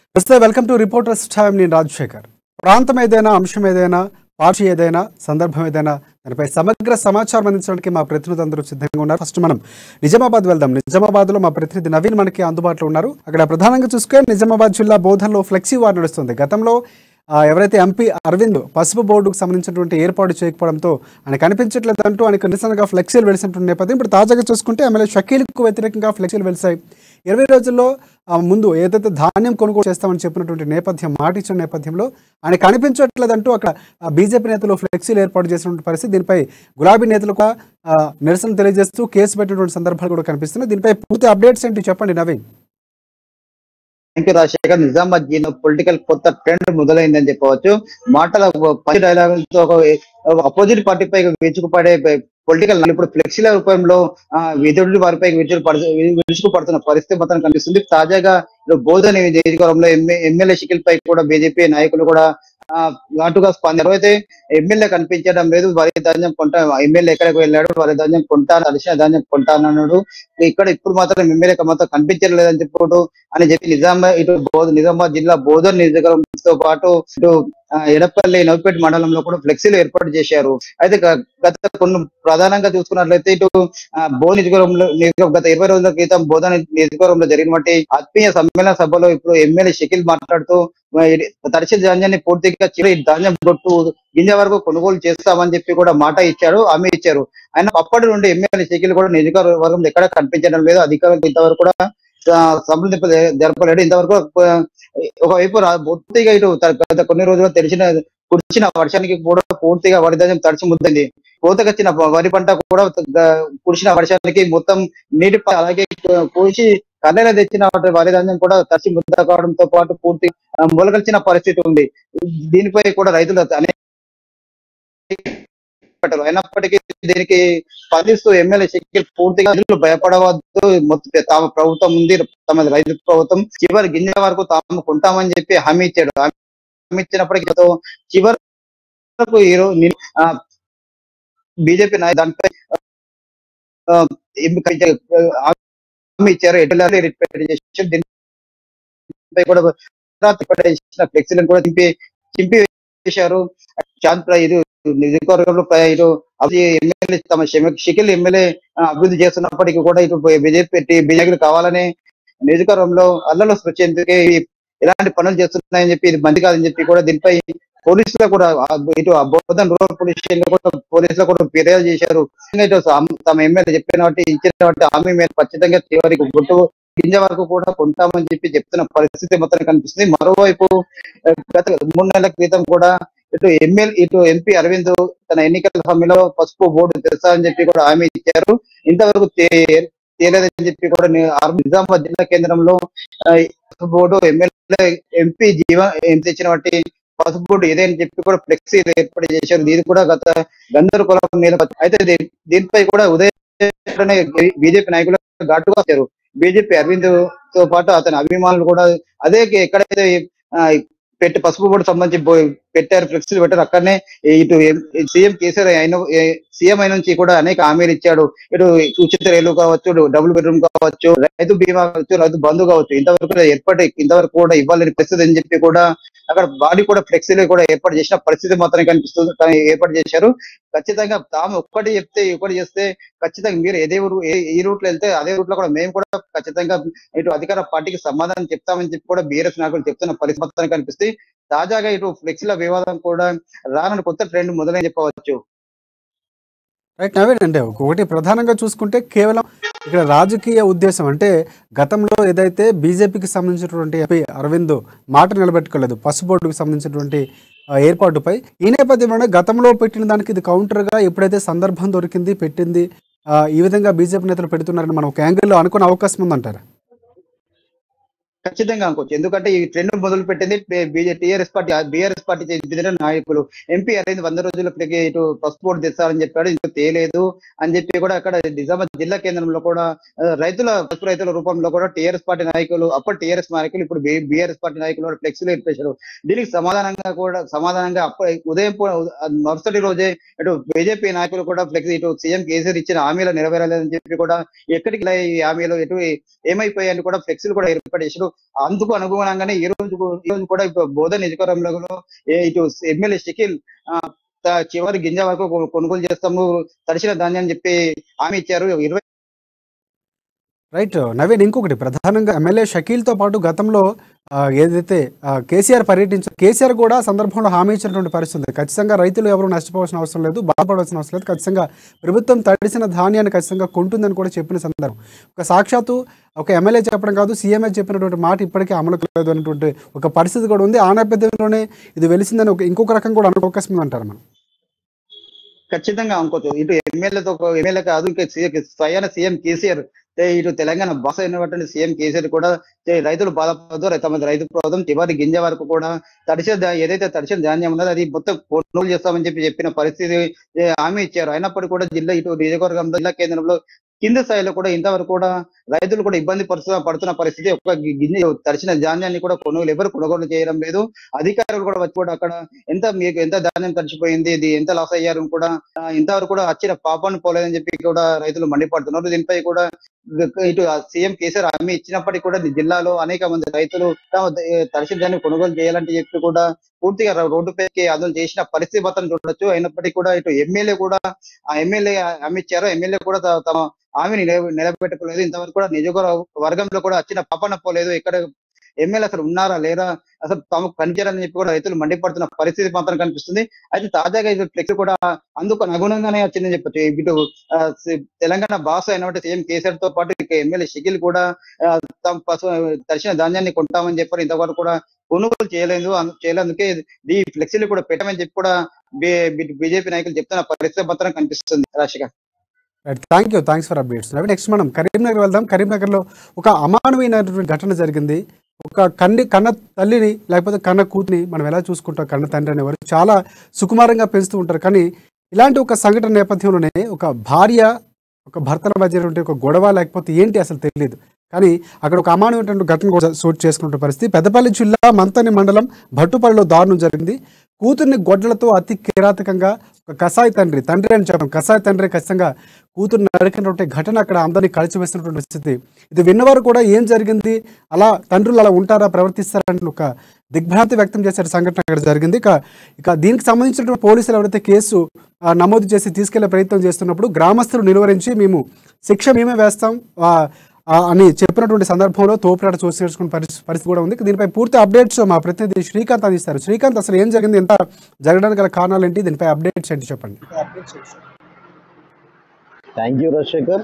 నమస్తే welcome to reporters time నేను రాజశేఖర్ ప్రాంతం ఏదైనా అంశం ఏదైనా పార్టీ ఏదైనా సందర్భం ఏదైనా దానిపై సమగ్ర సమాచారం అందించడానికి మా ప్రతినిధి అందరూ సిద్ధంగా ఉన్నారు ఫస్ట్ మనం నిజామాబాద్ వెళ్దాం నిజామాబాద్లో మా ప్రతినిధి నవీన్ మనకి అందుబాటులో ఉన్నారు అక్కడ ప్రధానంగా చూసుకుంటే నిజామాబాద్ జిల్లా బోధన్లో ఫ్లెక్సీ వార్ నడుస్తుంది గతంలో ఆ, ఎవరైతే ఎంపీ అరవింద్ పసుపు బోర్డుకు సంబంధించినటువంటి ఏర్పాటు చేయకపోవడంతో ఆయన కనిపించట్లేదంటూ ఆయనకు నిరసనగా ఫ్లెక్సీలు వెలిసినటువంటి నేపథ్యం ఇప్పుడు తాజాగా చూసుకుంటే ఎమ్మెల్యే షకీల్కు వ్యతిరేకంగా ఫ్లెక్సీలు వెలిసాయి ఇరవై రోజుల్లో ఆ, ముందు ఏదైతే ధాన్యం కొనుగోలు చేస్తామని చెప్పినటువంటి నేపథ్యం మాట ఇచ్చిన నేపథ్యంలో ఆయన కనిపించట్లేదంటూ అక్కడ ఆ, బీజేపీ నేతలు ఫ్లెక్సీలు ఏర్పాటు చేసినటువంటి పరిస్థితి దీనిపై గులాబీ నేతలు కూడా ఆ, నిరసన తెలియజేస్తూ కేసు పెట్టినటువంటి సందర్భాలు కూడా కనిపిస్తున్నాయి దీనిపై పూర్తి అప్డేట్స్ ఏంటి చెప్పండి నవీన్ థ్యాంక్ యూ రాజశేఖర్ నిజామాబాద్ జిల్లా పొలిటికల్ కొత్త ట్రెండ్ మొదలైందని చెప్పవచ్చు మాటల పది డైలాగులతో ఒక అపోజిట్ పార్టీపై విరుచుకుపడే పొలిటికల్ ఇప్పుడు ఫ్లెక్సీల రూపంలో ఆ, విధుడి వారిపై విరుచుకు పడు విరుచుకు పడుతున్న పరిస్థితి మాత్రం కనిపిస్తుంది తాజాగా ఇప్పుడు బోధన నియోజకవర్గంలో ఎమ్మెల్యే షకిల్ పై కూడా బీజేపీ నాయకులు కూడా ఆ, ఘాటుగా స్పందించారు అయితే ఎమ్మెల్యే కనిపించడం లేదు వరి ధాన్యం కొంటా ఎమ్మెల్యే ఎక్కడికి వెళ్ళాడు వరి ధాన్యం కొంటాను అడిసిన ధాన్యం కొంటానన్నాడు ఇక్కడ ఇప్పుడు మాత్రం ఎమ్మెల్యే మాత్రం కనిపించలేదని చెప్పుడు అని చెప్పి నిజామాబాద్ ఇటు బోధ- నిజామాబాద్ జిల్లా బోధన్ నియోజకవర్గంతో పాటు ఇటు ఆ, ఎడపల్లి నవిపేట మండలంలో కూడా ఫ్లెక్సీలు ఏర్పాటు చేశారు అయితే గ- గత కొన్ని ప్రధానంగా చూసుకున్నట్లయితే ఇటు ఆ, బోధ నియోజకవర్గంలో నియోజకవర్గం గత ఇరవై రోజుల క్రితం బోధన నియోజకవర్గంలో జరిగినటువంటి ఆత్మీయ సమ్మేళన సభలో ఇప్పుడు ఎమ్మెల్యే షకిల్ మాట్లాడుతూ ఆ, ఇది తడిసిన ధాన్యాన్ని పూర్తిగా చివరి ధాన్యం కొట్టు గింజ వరకు కొనుగోలు చేస్తామని చెప్పి కూడా మాట ఇచ్చారు హామీ ఇచ్చారు ఆయన అప్పటి నుండి ఎమ్మెల్యే షకిల్ కూడా నియోజకవర్గంలో ఎక్కడ కనిపించడం లేదు అధికారులకు ఇంతవరకు కూడా ఆ, సంప్రదింపు జ- జరపలేడు ఇంతవరకు ఆ, ఒకవైపు రా- పూర్తిగా ఇటు త- గత కొన్ని రోజులు తెలిసిన కురిసిన వర్షానికి కూడా పూర్తిగా వరి ధాన్యం తడిచి ముద్దంది కోతకొచ్చిన వరి పంట కూడా గ- కురిసిన వర్షానికి మొత్తం నీటి ప- అలాగే కూసి కన్నెల తెచ్చిన వరి ధాన్యం కూడా తడిచి ముద్ద కావడంతో పాటు పూర్తి ఆ, మొలకల్చిన పరిస్థితి ఉంది దీనిపై కూడా రైతులు అనేక పెట్టారు అయినప్పటికీ దీనికి స్పందిస్తూ ఎమ్మెల్యే శక్తి పూర్తిగా రైతులు భయపడవద్దు మొత్తం తమ ప్రభుత్వం ఉంది తమ రైతు ప్రభుత్వం చివరి గింజ వరకు తాము కొంటామని చెప్పి హామీ ఇచ్చాడు హామీ ఇచ్చినప్పటికీ గత చివరకు ఈరోజు బీజేపీ నాయకు దానిపై ఆ, ఎంపిక చే- హామీ ఇచ్చారు ఎటువంటి రిపేర్ చేసి దీనిపై కూడా రిపేర్ చేసిన ఫ్లెక్సీలను కూడా చింపి చింపి వేశారు శాంత ఇది నియోజకవర్గంలో ప్ర- ఇటు అది ఎమ్మెల్యే తమ షమి- షకిల్ ఎమ్మెల్యే ఆ, అభివృద్ధి చేస్తున్నప్పటికీ కూడా ఇటు బీజేపీ బీజేపీ కావాలని నియోజకవర్గంలో అల్లలు సృష్టించేందుకే ఈ- ఇలాంటి పనులు చేస్తున్నాయని చెప్పి ఇది మంది కాదని చెప్పి కూడా దీనిపై పోలీసులు కూడా ఆ ఇటు ఆ బోధన్ రూరల్ పోలీస్ స్టేషన్ లో కూడా పోలీసులు కూడా ఫిర్యాదు చేశారు ఇటు సమ- తమ ఎమ్మెల్యే చెప్పిన వాటి ఇచ్చిన వాటి హామీ మీద ఖచ్చితంగా చివరికి గుట్టు గింజ వరకు కూడా కొంటామని చెప్పి చెప్తున్న పరిస్థితి మాత్రం కనిపిస్తుంది మరోవైపు ఆ, గత మూడు నెలల క్రితం కూడా ఇటు ఎమ్మెల్యే ఇటు ఎంపీ అరవింద్ తన ఎన్నికల హామీలో పసుపు బోర్డు తెస్తామని చెప్పి కూడా హామీ ఇచ్చారు ఇంతవరకు తే- తేలేదని చెప్పి కూడా ని- ఆర్- నిజామాబాద్ జిల్లా కేంద్రంలో ఆ, ఈ పసుపు బోర్డు ఎమ్మెల్యే ఎంపీ జీవ ఏం తెచ్చిన వాటి పసుపు బోర్డు ఇదేని చెప్పి కూడా ఫ్లెక్సీ ఏర్పాటు చేశారు దీని కూడా గత గందరగోళం నేల అయితే దీ- దీనిపై కూడా ఉదయం బీజేపీ నాయకులు ఘాటుగా వచ్చారు బీజేపీ అరవింద్ తో పాటు అతని అభిమానులు కూడా అదే ఎక్కడైతే ఆ, పెట్టి పసుపు బోర్డు సంబంధించి బో- పెట్టారు ఫ్లెక్సీలు పెట్టారు అక్కడనే ఇటు సీఎం కేసీఆర్ అయిన సీఎం అయిన నుంచి కూడా అనేక హామీలు ఇచ్చాడు ఇటు ఉచిత రైలు కావచ్చు డబుల్ బెడ్రూమ్ కావచ్చు రైతు బీమా కావచ్చు రైతు బంధు కావచ్చు ఇంతవరకు ఏర్పాటు ఇంతవరకు కూడా ఇవ్వాలని పరిస్థితి అని చెప్పి కూడా అక్కడ బాడీ కూడా ఫ్లెక్సీలు కూడా ఏర్పాటు చేసిన పరిస్థితి మాత్రమే కనిపిస్తుంది కానీ ఏర్పాటు చేశారు ఖచ్చితంగా తాము ఒక్కటి చెప్తే ఒకటి చేస్తే ఖచ్చితంగా మీరు ఏదే ఊరు ఏ- ఈ రూట్ లో వెళ్తే అదే రూట్ లో కూడా మేము కూడా ఖచ్చితంగా ఇటు అధికార పార్టీకి సమాధానం చెప్తామని చెప్పి కూడా బీఆర్ఎస్ నాయకులు చెప్తున్న పరిస్థితి మాత్రం కనిపిస్తుంది తాజాగా ఇటు ఫ్లెక్సీల వివాదం కూడా రానున్న కొత్త ట్రెండ్ మొదలై చెప్పవచ్చు రైట్ నవీన్ అంటే ఒకటి ప్రధానంగా చూసుకుంటే కేవలం ఇక్కడ రాజకీయ ఉద్దేశం అంటే గతంలో ఏదైతే బీజేపీకి సంబంధించినటువంటి ఎంపీ అరవింద్ మాట నిలబెట్టుకోలేదు పసు బోర్డుకు సంబంధించినటువంటి ఆ, ఏర్పాటుపై ఈ నేపథ్యంలోనే గతంలో పెట్టిన దానికి ఇది కౌంటర్గా ఎప్పుడైతే సందర్భం దొరికింది పెట్టింది ఆ, ఈ విధంగా బీజేపీ నేతలు పెడుతున్నారని మనం ఒక యాంగిల్లో అనుకునే అవకాశం ఉందంటారు ఖచ్చితంగా అనుకోవచ్చు ఎందుకంటే ఈ ట్రెండ్ మొదలు పెట్టింది బీజే టీఆర్ఎస్ పార్టీ బీఆర్ఎస్ పార్టీ చెందిన నాయకులు ఎంపీ అరవింద్ వంద రోజులప్పటికి ఇటు పసుపు బోర్డు తెస్తారని చెప్పాడు ఇంకా తేలేదు అని చెప్పి కూడా అక్కడ నిజామాబాద్ జిల్లా కేంద్రంలో కూడా ఆ, రైతుల పసుపు రైతుల రూపంలో కూడా టీఆర్ఎస్ పార్టీ నాయకులు అప్పటి టీఆర్ఎస్ నాయకులు ఇప్పుడు బీఆర్ఎస్ పార్టీ నాయకులు కూడా ఫ్లెక్సీలు ఏర్పేశారు దీనికి సమాధానంగా కూడా సమాధానంగా అప్పుడు ఉదయం పూ- మరుసటి రోజే ఇటు బీజేపీ నాయకులు కూడా ఫ్లెక్సీ ఇటు సీఎం కేసీఆర్ ఇచ్చిన హామీలు నెరవేరలేదని చెప్పి కూడా ఎక్కడికి ఇలా ఈ హామీలు ఎటు ఏమైపోయాయని కూడా ఫ్లెక్సీలు కూడా ఏర్పాటు చేశారు అందుకు అనుగుణంగానే ఈ రోజు కూ- ఈ రోజు కూడా ఇప్పుడు బోధ నియోజకవర్గంలో ఏ ఇటు ఎమ్మెల్యే షకీల్ ఆ, త- చివరి గింజ వరకు కొ- కొనుగోలు చేస్తాము తడిసిన ధాన్యం అని చెప్పి హామీ ఇచ్చారు ఇరవై రైట్ నవీన్ ఇంకొకటి ప్రధానంగా ఎమ్మెల్యే షకీల్తో పాటు గతంలో ఆ, ఏదైతే ఆ, కేసీఆర్ పర్యటించారు కేసీఆర్ కూడా ఆ సందర్భంలో హామీ ఇచ్చినటువంటి పరిస్థితి ఉంది ఖచ్చితంగా రైతులు ఎవరు నష్టపోవాల్సిన అవసరం లేదు బాధపడాల్సిన అవసరం లేదు ఖచ్చితంగా ప్రభుత్వం తడిసిన ధాన్యాన్ని ఖచ్చితంగా కొంటుందని కూడా చెప్పిన సందర్భం ఒక సాక్షాత్తు ఒక ఎమ్మెల్యే చెప్పడం కాదు సీఎంఏ చెప్పినటువంటి మాట ఇప్పటికీ అమలు కాలేదు అనేటువంటి ఒక పరిస్థితి కూడా ఉంది ఆ నేపథ్యంలోనే ఇది వెలిసిందని ఒక ఇంకొక రకం కూడా అనుకో అవకాశం ఉంది అంటారు మనం ఖచ్చితంగా అనుకోవచ్చు ఇటు ఎమ్మెల్యేతో ఎమ్మెల్యే కాదు ఇంకా సీ- స్వయాన సీఎం కేసీఆర్ ఏ ఇటు తెలంగాణ భాష అయినటువంటి సీఎం కేసీఆర్ కూడా ఏ రైతులు బాధపడదు తమ రైతు ప్రభుత్వం చివరి గింజ వరకు కూడా తడిసే ధా- ఏదైతే తడిసిన ధాన్యం ఉన్నదో అది మొత్తం కొనుగోలు చేస్తామని చెప్పి చెప్పిన పరిస్థితి ఏ, హామీ ఇచ్చారు అయినప్పటికీ కూడా జిల్లా ఇటు నియోజకవర్గంలో జిల్లా కేంద్రంలో కింద స్థాయిలో కూడా ఇంతవరకు కూడా రైతులు కూడా ఇబ్బంది పడుతున్న పడుతున్న పరిస్థితి ఒక గి- గింజ తడిచిన ధాన్యాన్ని కూడా కొనుగోలు ఎవరు కొనుగోలు చేయడం లేదు అధికారులు కూడా వచ్చి కూడా అక్కడ ఎంత మీకు ఎంత ధాన్యం తడిచిపోయింది ఇది ఎంత లాస్ అయ్యారు అని కూడా ఆ, ఇంతవరకు కూడా వచ్చిన పాపాన్ని పోలేదని చెప్పి కూడా రైతులు మండిపడుతున్నారు దీనిపై కూడా ఇటు సీఎం కేసీఆర్ హామీ ఇచ్చినప్పటికీ కూడా ఈ జిల్లాలో అనేక మంది రైతులు తమ ద- తడిసిన ధాన్యం కొనుగోలు చేయాలంటే చెప్పి కూడా పూర్తిగా రో- రోడ్డుపైకి ఆందోళన చేసిన పరిస్థితి మాత్రం చూడొచ్చు అయినప్పటికీ కూడా ఇటు ఎమ్మెల్యే కూడా ఆ ఎమ్మెల్యే హామీ ఇచ్చారు ఎమ్మెల్యే కూడా త- తమ హామీని నిలబె- నిలబెట్టుకోలేదు ఇంతవరకు కూడా నియోజకవర్గ వర్గంలో కూడా వచ్చిన పాపన పోలేదు ఇక్కడ ఎమ్మెల్యే అసలు ఉన్నారా లేరా అసలు తమకు పనిచేయాలని చెప్పి కూడా రైతులు మండిపడుతున్న పరిస్థితి మాత్రం కనిపిస్తుంది అయితే తాజాగా ఇది ఫ్లెక్స్ కూడా అందుకు అనుగుణంగానే వచ్చిందని చెప్పచ్చు ఇటు ఆ, సి- తెలంగాణ భాష అయినటువంటి సీఎం కేసీఆర్ తో పాటు ఇక ఎమ్మెల్యే షకిల్ కూడా ఆ, తమ పశు తడిసిన ధాన్యాన్ని కొంటామని చెప్పారు ఇంతవరకు కూడా కొనుగోలు చేయలేదు అను- చేయలేందుకే ఈ ఫ్లెక్సీలు కూడా పెట్టమని చెప్పి కూడా బీజేపీ నాయకులు చెప్తున్న పరిస్థితి మాత్రం కనిపిస్తుంది Rasika right thank you thanks for updates నవీ నెక్స్ట్ మనం కరీంనగర్ వెళ్దాం కరీంనగర్లో ఒక అమానవీయమైనటువంటి ఘటన జరిగింది ఒక కన్ని కన్న తల్లిని లేకపోతే కన్న కూతుని మనం ఎలా చూసుకుంటాం కన్న తండ్రి అనేవారు చాలా సుకుమారంగా పెంచుతూ ఉంటారు కానీ ఇలాంటి ఒక సంఘటన నేపథ్యంలోనే ఒక భార్య ఒక భర్తల మధ్య ఉంటే ఒక గొడవ లేకపోతే ఏంటి అసలు తెలియదు కానీ అక్కడ ఒక అమానవమైనటువంటి ఘటన కూడా చోటు చేసుకున్న పరిస్థితి పెద్దపల్లి జిల్లా మంతని మండలం భట్టుపల్లిలో దారుణం జరిగింది కూతుర్ని గొడ్డలతో అతి కిరాతకంగా ఒక కసాయి తండ్రి తండ్రి అని చెప్పడం కసాయి తండ్రి ఖచ్చితంగా కూతురు నరికినటువంటి ఘటన అక్కడ అందరినీ కలిసివేసినటువంటి పరిస్థితి ఇది విన్నవారు కూడా ఏం జరిగింది అలా తండ్రులు అలా ఉంటారా ప్రవర్తిస్తారా అని ఒక దిగ్భ్రాంతి వ్యక్తం చేసే సంఘటన అక్కడ జరిగింది ఇక ఇక దీనికి సంబంధించినటువంటి పోలీసులు ఎవరైతే కేసు ఆ, నమోదు చేసి తీసుకెళ్లే ప్రయత్నం చేస్తున్నప్పుడు గ్రామస్తులు నిలువరించి మేము శిక్ష మేమే వేస్తాం ఆ, ఆ, అని చెప్పినటువంటి సందర్భంలో తోపురాట చూసి నేర్చుకున్న పరిస్థితి పరిస్థితి కూడా ఉంది ఇక దీనిపై పూర్తి అప్డేట్స్ మా ప్రతినిధి శ్రీకాంత్ అందిస్తారు శ్రీకాంత్ అసలు ఏం జరిగింది ఎంత జరగడానికి గల కారణాలు ఏంటి దీనిపై అప్డేట్స్ ఏంటి చెప్పండి థ్యాంక్ యూ రాజశేఖర్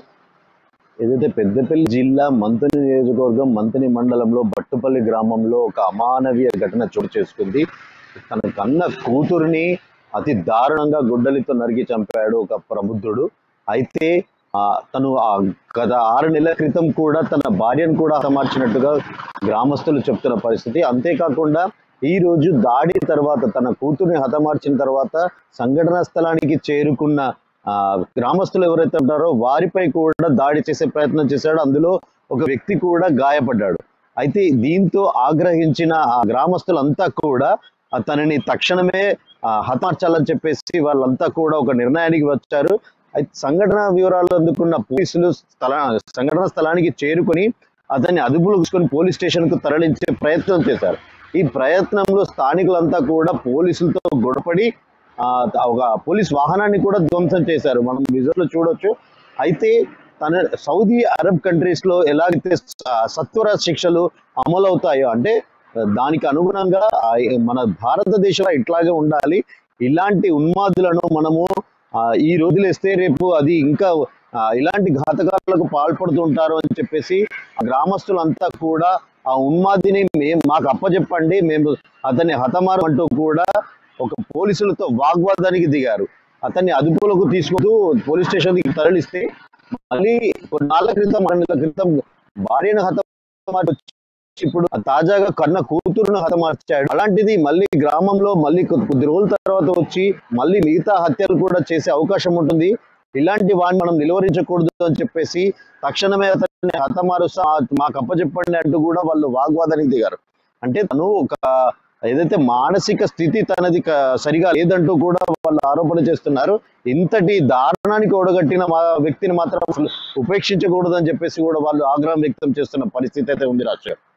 ఏదైతే పెద్దపల్లి జిల్లా మంతని నియోజకవర్గం మంతని మండలంలో బట్టుపల్లి గ్రామంలో ఒక అమానవీయ ఘటన చోటు చేసుకుంది తన కన్న కూతురిని అతి దారుణంగా గుడ్డలితో నరికి చంపాడు ఒక ప్రబుద్ధుడు అయితే ఆ, తను ఆ గత ఆరు నెలల క్రితం కూడా తన భార్యను కూడా హతమార్చినట్టుగా గ్రామస్తులు చెప్తున్న పరిస్థితి అంతేకాకుండా ఈ రోజు దాడి తర్వాత తన కూతుర్ని హతమార్చిన తర్వాత సంఘటనా స్థలానికి చేరుకున్న ఆ గ్రామస్తులు ఎవరైతే ఉంటారో వారిపై కూడా దాడి చేసే ప్రయత్నం చేశాడు అందులో ఒక వ్యక్తి కూడా గాయపడ్డాడు అయితే దీంతో ఆగ్రహించిన ఆ గ్రామస్తులంతా కూడా ఆ తనని తక్షణమే ఆ, హతమార్చాలని చెప్పేసి వాళ్ళంతా కూడా ఒక నిర్ణయానికి వచ్చారు అయితే సంఘటన వివరాలు అందుకున్న పోలీసులు స్థల సంఘటన స్థలానికి చేరుకొని అతన్ని అదుపులోకి తీసుకొని పోలీస్ స్టేషన్ కు తరలించే ప్రయత్నం చేశారు ఈ ప్రయత్నంలో స్థానికులంతా కూడా పోలీసులతో గొడపడి ఆ, ఒక పోలీస్ వాహనాన్ని కూడా ధ్వంసం చేశారు మనం విజువల్ లో చూడొచ్చు అయితే తన సౌదీ అరబ్ కంట్రీస్ లో ఎలాగైతే స- సత్వర శిక్షలు అమలవుతాయో అంటే దానికి అనుగుణంగా ఆ, మన భారతదేశంలో ఇట్లాగే ఉండాలి ఇలాంటి ఉన్మాదులను మనము ఆ, ఈ రోజులేస్తే రేపు అది ఇంకా ఆ, ఇలాంటి ఘాతకాలకు పాల్పడుతుంటారు అని చెప్పేసి ఆ గ్రామస్తులంతా కూడా ఆ ఉన్మాదిని మేము మాకు అప్పచెప్పండి మేము అతన్ని హతమారు అంటూ కూడా ఒక పోలీసులతో వాగ్వాదానికి దిగారు అతన్ని అదుపులోకి తీసుకుంటూ పోలీస్ స్టేషన్ కి తరలిస్తే మళ్ళీ కొన్నాళ్ళ క్రితం రెండు నెలల క్రితం భార్యను హతమార్చి ఇప్పుడు తాజాగా కన్న కూతురును హతమార్చాడు అలాంటిది మళ్ళీ గ్రామంలో మళ్ళీ కొద్ది కొద్ది రోజుల తర్వాత వచ్చి మళ్ళీ మిగతా హత్యలు కూడా చేసే అవకాశం ఉంటుంది ఇలాంటి వాడిని మనం నిలువరించకూడదు అని చెప్పేసి తక్షణమే అతన్ని హతమారుస్తా మాకు అప్పచెప్పండి అంటూ కూడా వాళ్ళు వాగ్వాదానికి దిగారు అంటే తను ఒక ఏదైతే మానసిక స్థితి తనది క- సరిగా లేదంటూ కూడా వాళ్ళు ఆరోపణ చేస్తున్నారు ఇంతటి దారుణానికి ఒడగట్టిన మా వ్యక్తిని మాత్రం అసలు ఉపేక్షించకూడదు అని చెప్పేసి కూడా వాళ్ళు ఆగ్రహం వ్యక్తం చేస్తున్న పరిస్థితి అయితే ఉంది రాజు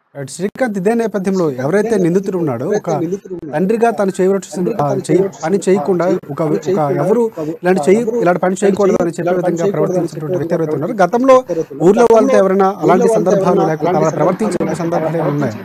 రైట్. శ్రీకాంత్ ఇదే నేపథ్యంలో ఎవరైతే నిందితుడు ఉన్నాడో ఒక తండ్రిగా తను చేయవలసిన ఆ, చేయ- పని చేయకుండా ఒక ఒక ఎవరు ఇలాంటి చేయి ఇలాంటి పని చేయకూడదు అని చెప్పే విధంగా ప్రవర్తించినటువంటి వ్యక్తి ఎవరైతే ఉన్నారు గతంలో ఊర్లో వాళ్ళతో ఎవరైనా అలాంటి సందర్భాలు లేకపోతే అలా ప్రవర్తించిన సందర్భాలు ఏమైనా ఉన్నాయి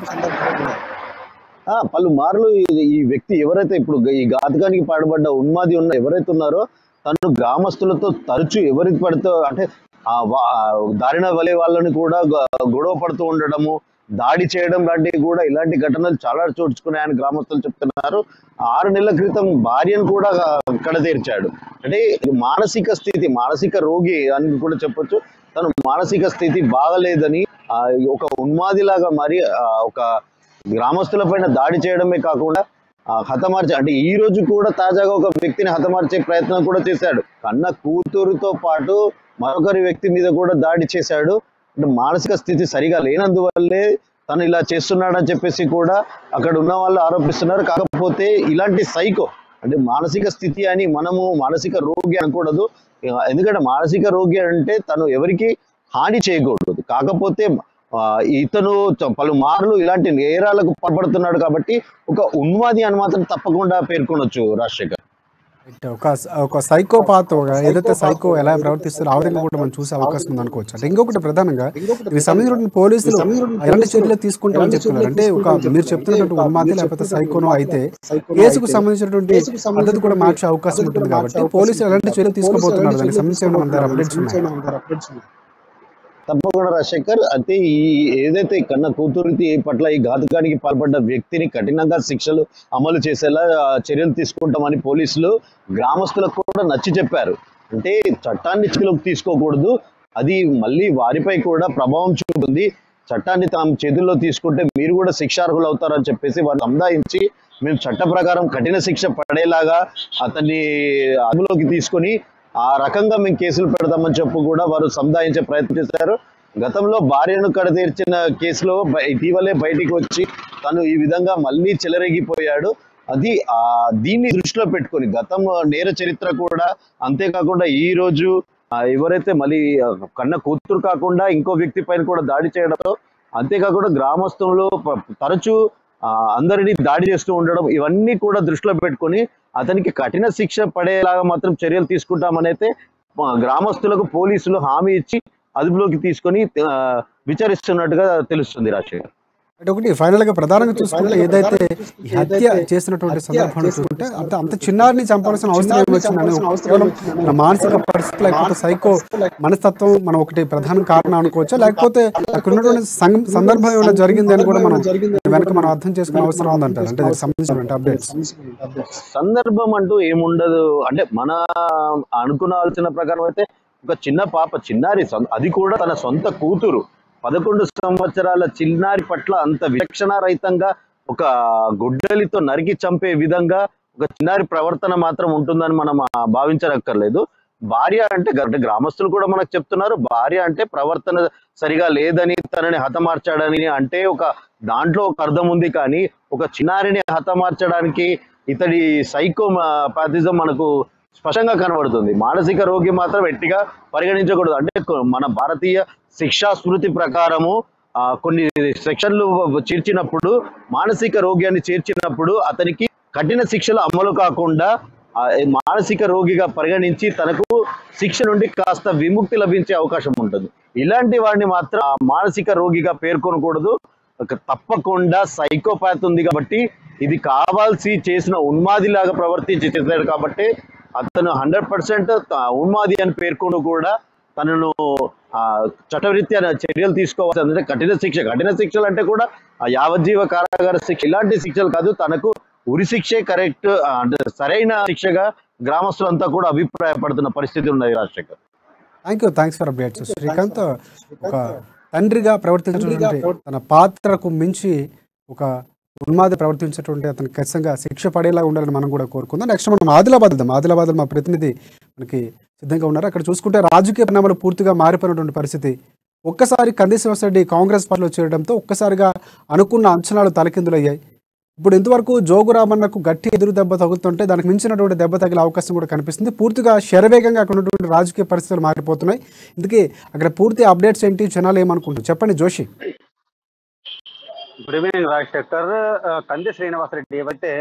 ఆ, పలుమార్లు ఈ- ఈ వ్యక్తి ఎవరైతే ఇప్పుడు ఈ ఘాతకానికి పాడుపడ్డ ఉన్మాది ఉన్న ఎవరైతే ఉన్నారో తను గ్రామస్తులతో తరచూ ఎవరికి పడితే అంటే ఆ వా- ఆ దారిన వలే వాళ్ళని కూడా గ- గొడవ పడుతూ ఉండడము దాడి చేయడం లాంటివి కూడా ఇలాంటి ఘటనలు చాలా చోటుకున్నాయని గ్రామస్తులు చెప్తున్నారు ఆరు నెలల క్రితం భార్యను కూడా కడతీర్చాడు అంటే మానసిక స్థితి మానసిక రోగి అని కూడా చెప్పొచ్చు తను మానసిక స్థితి బాగలేదని ఆ, ఒక ఉన్మాదిలాగా మరి ఆ, ఒక గ్రామస్తుల పైన దాడి చేయడమే కాకుండా ఆ, హతమార్చే అంటే ఈ రోజు కూడా తాజాగా ఒక వ్యక్తిని హతమార్చే ప్రయత్నం కూడా చేశాడు కన్న కూతురుతో పాటు మరొకరి వ్యక్తి మీద కూడా దాడి చేశాడు అంటే మానసిక స్థితి సరిగా లేనందువల్లే తను ఇలా చేస్తున్నాడని చెప్పేసి కూడా అక్కడ ఉన్న వాళ్ళు ఆరోపిస్తున్నారు కాకపోతే ఇలాంటి సైకో అంటే మానసిక స్థితి అని మనము మానసిక రోగి అనకూడదు ఎందుకంటే మానసిక రోగి అంటే తను ఎవరికి హాని చేయకూడదు కాకపోతే ఆ, ఇతను చ- పలుమార్లు ఇలాంటి నేరాలకు పాల్పడుతున్నాడు కాబట్టి ఒక ఉన్మాది అని మాత్రం తప్పకుండా పేర్కొనొచ్చు రాజశేఖర్ రైట్. ఒక ఒక సైకోపాత్ ఒక ఏదైతే సైకో ఎలా ప్రవర్తిస్తారో ఆ విధంగా కూడా మనం చూసే అవకాశం ఉంది అనుకోవచ్చు అంటే ఇంకొకటి ప్రధానంగా ఇది సంబంధించిన పోలీసులు ఎలాంటి చర్యలు తీసుకుంటామని చెప్తున్నారు అంటే ఒక మీరు చెప్తున్నటువంటి ఉన్మాది లేకపోతే సైకోనో అయితే కేసుకు సంబంధించినటువంటి పద్ధతి కూడా మార్చే అవకాశం ఉంటుంది కాబట్టి పోలీసులు ఎలాంటి చర్యలు తీసుకోబోతున్నారు దానికి సంబంధించి ఏమైనా మన దగ్గర అప్డేట్స్ ఉన్నాయి తప్పకుండా రాజశేఖర్ అయితే ఈ ఏదైతే కన్న కూతురికి పట్ల ఈ ఘాతుకానికి పాల్పడ్డ వ్యక్తిని కఠినంగా శిక్షలు అమలు చేసేలా ఆ, చర్యలు తీసుకుంటామని పోలీసులు గ్రామస్తులకు కూడా నచ్చి చెప్పారు అంటే చట్టాన్ని చేతిలోకి తీసుకోకూడదు అది మళ్ళీ వారిపై కూడా ప్రభావం చూపుతుంది చట్టాన్ని తాము చేతుల్లో తీసుకుంటే మీరు కూడా శిక్షార్హులు అవుతారని చెప్పేసి వారు సంధాయించి మేము చట్ట ప్రకారం కఠిన శిక్ష పడేలాగా అతన్ని అదుపులోకి తీసుకొని ఆ రకంగా మేము కేసులు పెడదామని చెప్పు కూడా వారు సంధాయించే ప్రయత్నం చేశారు గతంలో భార్యను కడతీర్చిన కేసులో బ- ఇటీవలే బయటికి వచ్చి తను ఈ విధంగా మళ్ళీ చెలరేగిపోయాడు అది ఆ దీన్ని దృష్టిలో పెట్టుకొని గతం నేర చరిత్ర కూడా అంతేకాకుండా ఈ రోజు ఆ, ఎవరైతే మళ్ళీ ఆ, కన్న కూతురు కాకుండా ఇంకో వ్యక్తి పైన కూడా దాడి చేయడంతో అంతేకాకుండా గ్రామస్తులు ప- తరచూ ఆ, అందరినీ దాడి చేస్తూ ఉండడం ఇవన్నీ కూడా దృష్టిలో పెట్టుకొని అతనికి కఠిన శిక్ష పడేలాగా మాత్రం చర్యలు తీసుకుంటామనైతే మా గ్రామస్తులకు పోలీసులు హామీ ఇచ్చి అదుపులోకి తీసుకొని ఆ, విచారిస్తున్నట్టుగా తెలుస్తుంది రాజశేఖర్ అంటే ఒకటి ఫైనల్ గా ప్రధానంగా చూసుకుంటే ఏదైతే ఈ హత్య చేసినటువంటి సందర్భాన్ని చూసుకుంటే అంత అంత చిన్నారిని చంపాల్సిన అవసరం ఏమొచ్చిందని కేవలం మన మానసిక పరిస్థితి లేకపోతే సైకో మనస్తత్వం మనం ఒకటి ప్రధాన కారణం అనుకోవచ్చా లేకపోతే అక్కడ ఉన్నటువంటి సం- సందర్భం ఏమైనా జరిగింది అని కూడా మనం వెనక మనం అర్థం చేసుకునే అవసరం ఉందంటారు అంటే దానికి సంబంధించినటువంటి అప్డేట్స్ సందర్భం అంటూ ఏముండదు అంటే మన అనుకునాల్సిన ప్రకారం అయితే ఒక చిన్న పాప చిన్నారి సొం- అది కూడా తన సొంత కూతురు పదకొండు సంవత్సరాల చిన్నారి పట్ల అంత విచక్షణ రహితంగా ఒక గుడ్డలితో నరికి చంపే విధంగా ఒక చిన్నారి ప్రవర్తన మాత్రం ఉంటుందని మనం ఆ, భావించనక్కర్లేదు భార్య అంటే గ- అంటే గ్రామస్తులు కూడా మనకు చెప్తున్నారు భార్య అంటే ప్రవర్తన సరిగా లేదని తనని హతమార్చాడని అంటే ఒక దాంట్లో ఒక అర్థం ఉంది కానీ ఒక చిన్నారిని హతమార్చడానికి ఇతడి సైకో పాథిజం మనకు స్పష్టంగా కనబడుతుంది మానసిక రోగి మాత్రం ఎట్టిగా పరిగణించకూడదు అంటే కొ- మన భారతీయ శిక్షా స్మృతి ప్రకారము ఆ, కొన్ని సెక్షన్లు చేర్చినప్పుడు మానసిక రోగ్యాన్ని చేర్చినప్పుడు అతనికి కఠిన శిక్షలు అమలు కాకుండా ఆ, మానసిక రోగిగా పరిగణించి తనకు శిక్ష నుండి కాస్త విముక్తి లభించే అవకాశం ఉంటుంది ఇలాంటి వాడిని మాత్రం ఆ మానసిక రోగిగా పేర్కొనకూడదు ఒక తప్పకుండా సైకోపాత్ ఉంది కాబట్టి ఇది కావాల్సి చేసిన ఉన్మాదిలాగా ప్రవర్తించి చేశాడు కాబట్టి అతను హండ్రెడ్ పర్సెంట్ ఉన్మాది అని పేర్కొను కూడా తనను ఆ, చట్టరీత్యా చర్యలు తీసుకోవాలి అంటే కఠిన శిక్ష కఠిన శిక్షలు అంటే కూడా ఆ యావజ్జీవ కారాగార శిక్ష ఇలాంటి శిక్షలు కాదు తనకు ఉరి శిక్షే కరెక్ట్ అంటే సరైన శిక్షగా గ్రామస్తులంతా కూడా అభిప్రాయపడుతున్న పరిస్థితి ఉన్నది Rajasekhar thank you thanks for updates Srikanth ఒక తండ్రిగా ప్రవర్తించినటువంటి తన పాత్రకు మించి ఒక ఉన్మాది ప్రవర్తించేటువంటి అతను ఖచ్చితంగా శిక్ష పడేలా ఉండాలని మనం కూడా కోరుకుందాం నెక్స్ట్ మనం ఆదిలాబాద్ వెళ్దాం ఆదిలాబాద్ మా ప్రతినిధి మనకి సిద్ధంగా ఉన్నారు అక్కడ చూసుకుంటే రాజకీయ పరిణామాలు పూర్తిగా మారిపోయినటువంటి పరిస్థితి ఒక్కసారి కంది శ్రీనివాసరెడ్డి కాంగ్రెస్ పార్టీలో చేరడంతో ఒక్కసారిగా అనుకున్న అంచనాలు తలకిందులయ్యాయి ఇప్పుడు ఇంతవరకు జోగురామన్నకు గట్టి ఎదురు దెబ్బ తగులుతుంటే దానికి మించినటువంటి దెబ్బ తగిలే అవకాశం కూడా కనిపిస్తుంది పూర్తిగా శరవేగంగా అక్కడ ఉన్నటువంటి రాజకీయ పరిస్థితులు మారిపోతున్నాయి ఇందుకే అక్కడ పూర్తి అప్డేట్స్ ఏంటి జనాలు ఏమనుకుంటారు చెప్పండి జోషి గుడ్ ఈవినింగ్ రాజశేఖర్ ఆ, కంది శ్రీనివాసరెడ్డి ఏవైతే